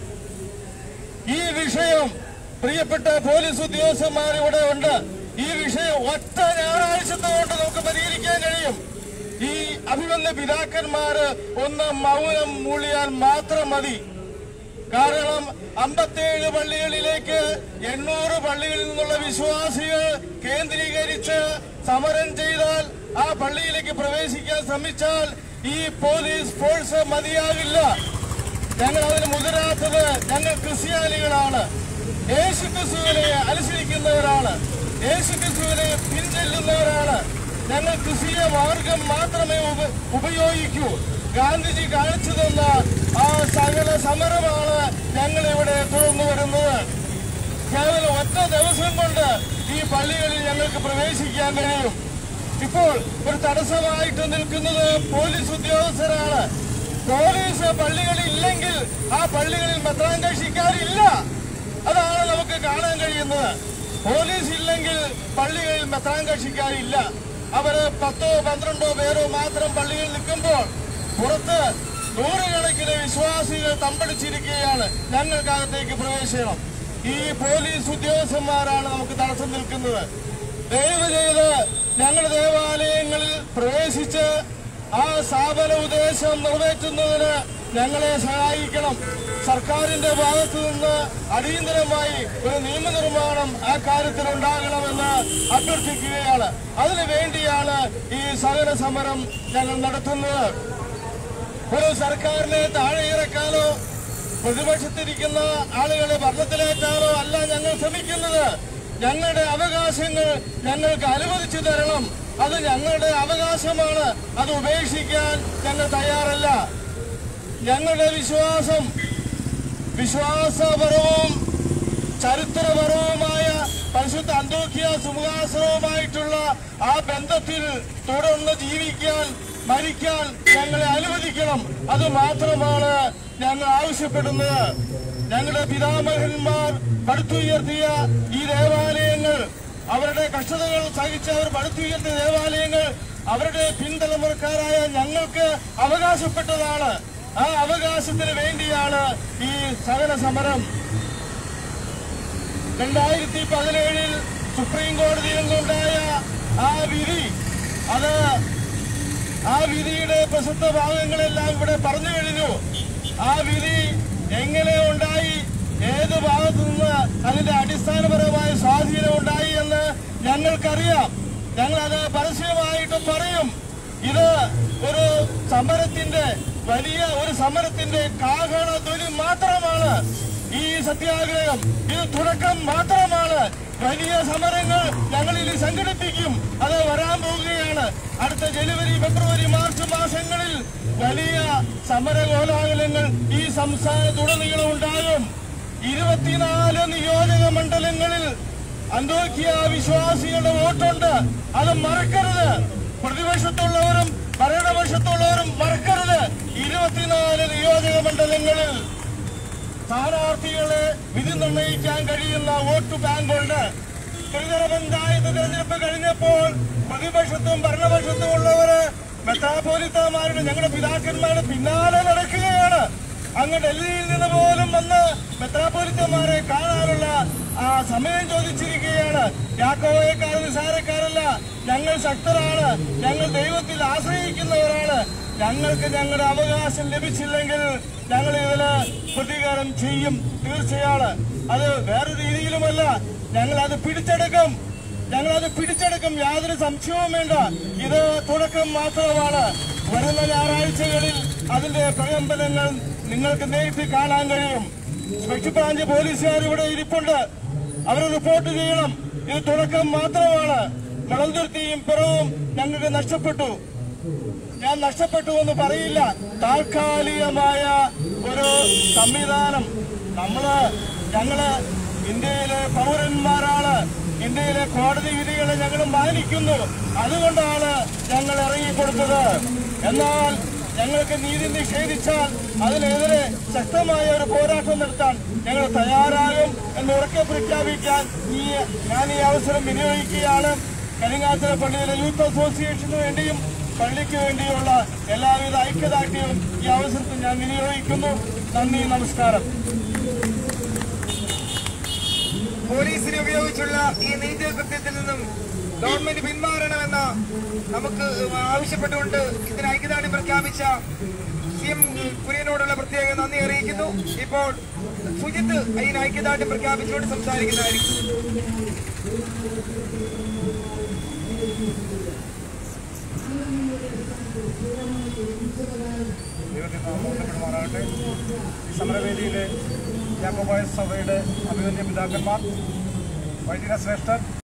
ഈ വിഷയം പ്രിയപ്പെട്ട പോലീസ് ഉദ്യോഗസ്ഥന്മാർ ഇവിടെ ഉണ്ട് ഈ വിഷയം ഒറ്റ ഞായറാഴ്ചത്തെ കൊണ്ട് നമുക്ക് പരിഹരിക്കാൻ കഴിയും ഈ അഭിമന്യ പിതാക്കന്മാര് ഒന്ന് മൗനം മൂളിയാൽ മാത്രം മതി കാരണം അമ്പത്തേഴ് പള്ളികളിലേക്ക് എണ്ണൂറ് പള്ളികളിൽ നിന്നുള്ള വിശ്വാസികൾ കേന്ദ്രീകരിച്ച് സമരം ചെയ്താൽ ആ പള്ളിയിലേക്ക് പ്രവേശിക്കാൻ ശ്രമിച്ചാൽ ഈ പോലീസ് ഫോഴ്സ് മതിയാകില്ല ഞങ്ങൾ അതിന് മുതിരാത്തത് ഞങ്ങൾ ക്രിസ്ത്യാനികളാണ് യേശു ക്രിസ്തുവിനെ അനുസരിക്കുന്നവരാണ് യേശു ക്രിസ്തുവിനെ പിൻചെല്ലുന്നവരാണ് ഞങ്ങൾ ക്രിസ്തീയ മാർഗം മാത്രമേ ഉപ- ഉപയോഗിക്കൂ ഗാന്ധിജി കാണിച്ചു തന്ന ആ സകല സമരമാണ് ഞങ്ങൾ ഇവിടെ തുടർന്നു വരുന്നത് കേവലം ഒറ്റ ദിവസം കൊണ്ട് ഈ പള്ളികളിൽ ഞങ്ങൾക്ക് പ്രവേശിക്കാൻ കഴിയും ഇപ്പോൾ ഒരു തടസ്സമായിട്ട് നിൽക്കുന്നത് പോലീസ് ഉദ്യോഗസ്ഥരാണ് പോലീസ് പള്ളികളിൽ ഇല്ലെങ്കിൽ ആ പള്ളികളിൽ മെത്രാൻ കക്ഷിക്കാരില്ല അതാണ് നമുക്ക് കാണാൻ കഴിയുന്നത് പോലീസ് ഇല്ലെങ്കിൽ പള്ളികളിൽ മെത്രാൻ കക്ഷിക്കാരില്ല അവര് പത്തോ പന്ത്രണ്ടോ പേരോ മാത്രം പള്ളിയിൽ നിൽക്കുമ്പോൾ പുറത്ത് നൂറുകണക്കിന് വിശ്വാസികൾ തമ്പടിച്ചിരിക്കുകയാണ് ഞങ്ങൾക്കകത്തേക്ക് പ്രവേശനം ഈ പോലീസ് ഉദ്യോഗസ്ഥന്മാരാണ് നമുക്ക് തടസ്സം നിൽക്കുന്നത് ദയവ് ചെയ്ത് ഞങ്ങൾ ദേവാലയങ്ങളിൽ പ്രവേശിച്ച് ആ സ്ഥാപന ഉദ്ദേശം നിറവേറ്റുന്നതിന് ഞങ്ങളെ സഹായിക്കണം സർക്കാരിന്റെ ഭാഗത്തു നിന്ന് അടിയന്തരമായി ഒരു നിയമനിർമ്മാണം ആ കാര്യത്തിൽ ഉണ്ടാകണമെന്ന് അഭ്യർത്ഥിക്കുകയാണ് അതിനു വേണ്ടിയാണ് ഈ സഹന സമരം ഞങ്ങൾ നടത്തുന്നത് ഒരു സർക്കാരിനെ താഴെ ഇറക്കാനോ പ്രതിപക്ഷത്തിരിക്കുന്ന ആളുകളെ ഭരണത്തിലേറ്റാനോ അല്ല ഞങ്ങൾ ശ്രമിക്കുന്നത് ഞങ്ങളുടെ അവകാശങ്ങൾ ഞങ്ങൾക്ക് അനുവദിച്ചു തരണം അത് ഞങ്ങളുടെ അവകാശമാണ് അത് ഉപേക്ഷിക്കാൻ ഞങ്ങൾ തയ്യാറല്ല ഞങ്ങളുടെ വിശ്വാസം വിശ്വാസപരവും ചരിത്രപരവുമായ പരിശുദ്ധ അന്തോക്കിയ സുമുഖാസനവുമായിട്ടുള്ള ആ ബന്ധത്തിൽ തുടർന്ന് ജീവിക്കാൻ മരിക്കാൻ ഞങ്ങളെ അനുവദിക്കണം അത് മാത്രമാണ് ഞങ്ങൾ ആവശ്യപ്പെടുന്നത് ഞങ്ങളുടെ പിതാമഹന്മാർ പടുത്തുയർത്തിയ ഈ ദേവാലയങ്ങൾ അവരുടെ കഷ്ടതകൾ സഹിച്ച് അവർ പടുത്തുയർത്തിയ ദേവാലയങ്ങൾ അവരുടെ പിൻതലമുറക്കാരായ ഞങ്ങൾക്ക് അവകാശപ്പെട്ടതാണ് ആ അവകാശത്തിന് വേണ്ടിയാണ് ഈ സകല സമരം രണ്ടായിരത്തി പതിനേഴിൽ സുപ്രീം കോടതിയിൽ നിന്നുണ്ടായ ആ വിധി അത് ആ വിധിയുടെ പ്രസിദ്ധ ഭാഗങ്ങളെല്ലാം ഇവിടെ പറഞ്ഞു കഴിഞ്ഞു ആ വിധി എങ്ങനെ ഉണ്ടായി ഏത് ഭാഗത്തു നിന്ന് അതിന്റെ അടിസ്ഥാനപരമായ സ്വാധീനം ഉണ്ടായി എന്ന് ഞങ്ങൾക്കറിയാം ഞങ്ങൾ അത് പരസ്യമായിട്ട് പറയും ഇത് ഒരു സമരത്തിന്റെ വലിയ ഒരു സമരത്തിന്റെ കാഹള ധ്വനി മാത്രമാണ് ഈ സത്യാഗ്രഹം ഇത് തുടക്കം മാത്രമാണ് വലിയ സമരങ്ങൾ ഞങ്ങൾ ഇനി സംഘടിപ്പിക്കും അത് വരാൻ പോവുകയാണ് അടുത്ത ജനുവരി ഫെബ്രുവരി മാർച്ച് മാസങ്ങളിൽ വലിയ സമര കോലാഹലങ്ങൾ ഈ സംസ്ഥാനത്തുടനീളം ഉണ്ടാകും ഇരുപത്തിനാല് നിയോജക മണ്ഡലങ്ങളിൽ അന്തോക്കിയ വിശ്വാസികളുടെ വോട്ടുണ്ട് അത് മറക്കരുത് പ്രതിപക്ഷത്തുള്ളവരും ഭരണപക്ഷത്തുള്ളവരും മറക്കരുത് ഇരുപത്തിനാല് നിയോജക മണ്ഡലങ്ങളിൽ സ്ഥാനാർത്ഥികളെ വിധി നിർണ്ണയിക്കാൻ കഴിയുന്ന വോട്ട് ബാങ്കുണ്ട് ത്രിതല പഞ്ചായത്ത് തെരഞ്ഞെടുപ്പ് കഴിഞ്ഞപ്പോൾ പ്രതിപക്ഷത്തും ഭരണപക്ഷത്തും ഉള്ളവര് മെത്രാപോലിത്തമാരുടെ ഞങ്ങളുടെ പിതാക്കന്മാരുടെ പിന്നാലെ നടക്കുകയാണ് അങ്ങ് ഡൽഹിയിൽ നിന്ന് പോലും വന്ന് മെത്രാപോലിത്തമാരെ കാണാനുള്ള ആ സമയം ചോദിച്ചിരിക്കുകയാണ് യാക്കോവയക്കാർ നിസാരക്കാരല്ല ഞങ്ങൾ ശക്തരാണ് ഞങ്ങൾ ദൈവത്തിൽ ആശ്രയിക്കുന്നവരാണ് ഞങ്ങൾക്ക് ഞങ്ങളുടെ അവകാശം ലഭിച്ചില്ലെങ്കിൽ ഞങ്ങൾ ഇതില് പ്രതികാരം ചെയ്യും തീർച്ചയാണ് അത് വേറെ രീതിയിലുമല്ല ഞങ്ങൾ അത് പിടിച്ചെടുക്കും ഞങ്ങൾ അത് പിടിച്ചെടുക്കും യാതൊരു സംശയവും വേണ്ട ഇത് തുടക്കം മാത്രമാണ് വരുന്ന ഞായറാഴ്ചകളിൽ അതിന്റെ പ്രകമ്പനങ്ങൾ നിങ്ങൾക്ക് നേരിട്ട് കാണാൻ കഴിയും സ്പെഷ്യൽ ബ്രാഞ്ച് പോലീസുകാർ ഇവിടെ ഇരിപ്പുണ്ട് അവർ റിപ്പോർട്ട് ചെയ്യണം ഇത് തുടക്കം മാത്രമാണ് മണൽതുരുത്തിയും പിറവും ഞങ്ങൾക്ക് നഷ്ടപ്പെട്ടു ഞാൻ നഷ്ടപ്പെട്ടു എന്ന് പറയില്ല താൽക്കാലികമായ ഒരു സംവിധാനം നമ്മള് ഞങ്ങള് ഇന്ത്യയിലെ പൗരന്മാരാണ് ഇന്ത്യയിലെ കോടതി വിധികളെ ഞങ്ങൾ മാനിക്കുന്നു അതുകൊണ്ടാണ് ഞങ്ങൾ ഇറങ്ങിക്കൊടുത്തത് എന്നാൽ ഞങ്ങൾക്ക് നീതി നിഷേധിച്ചാൽ അതിനെതിരെ ശക്തമായ ഒരു പോരാട്ടം നടത്താൻ ഞങ്ങൾ തയ്യാറാകും എന്ന് ഉറക്കെ പ്രഖ്യാപിക്കാൻ ഈ ഞാൻ ഈ അവസരം വിനിയോഗിക്കുകയാണ് കരിങ്ങാത്തല പള്ളിയിലെ യൂത്ത് അസോസിയേഷന് വേണ്ടിയും പള്ളിക്ക് വേണ്ടിയുള്ള എല്ലാവിധ ഐക്യദാർഢ്യവും ഈ അവസരത്തിൽ ഞാൻ വിനിയോഗിക്കുന്നു നന്ദി നമസ്കാരം പോലീസിനെ ഉപയോഗിച്ചുള്ള ഈ നീതികൃത്യത്തിൽ നിന്നും ഗവൺമെന്റ് പിന്മാറണമെന്ന് നമുക്ക് ആവശ്യപ്പെട്ടുകൊണ്ട് ഇതിന് ഐക്യദാർഢ്യം പ്രഖ്യാപിച്ച സി എം കുര്യനോടുള്ള പ്രത്യേക നന്ദി അറിയിക്കുന്നു ഇപ്പോൾ സുജിത്ത് ഇതിന് ഐക്യദാർഢ്യം പ്രഖ്യാപിച്ചുകൊണ്ട് സംസാരിക്കുന്നതായിരിക്കും ദൈവത്തിൽ നാമോത്തപ്പെടുമാറാകട്ടെ ഈ സമരവേദിയിലെ യാക്കോബായ സഭയുടെ അഭിമന്യ പിതാക്കന്മാർ വൈദിക ശ്രേഷ്ഠർ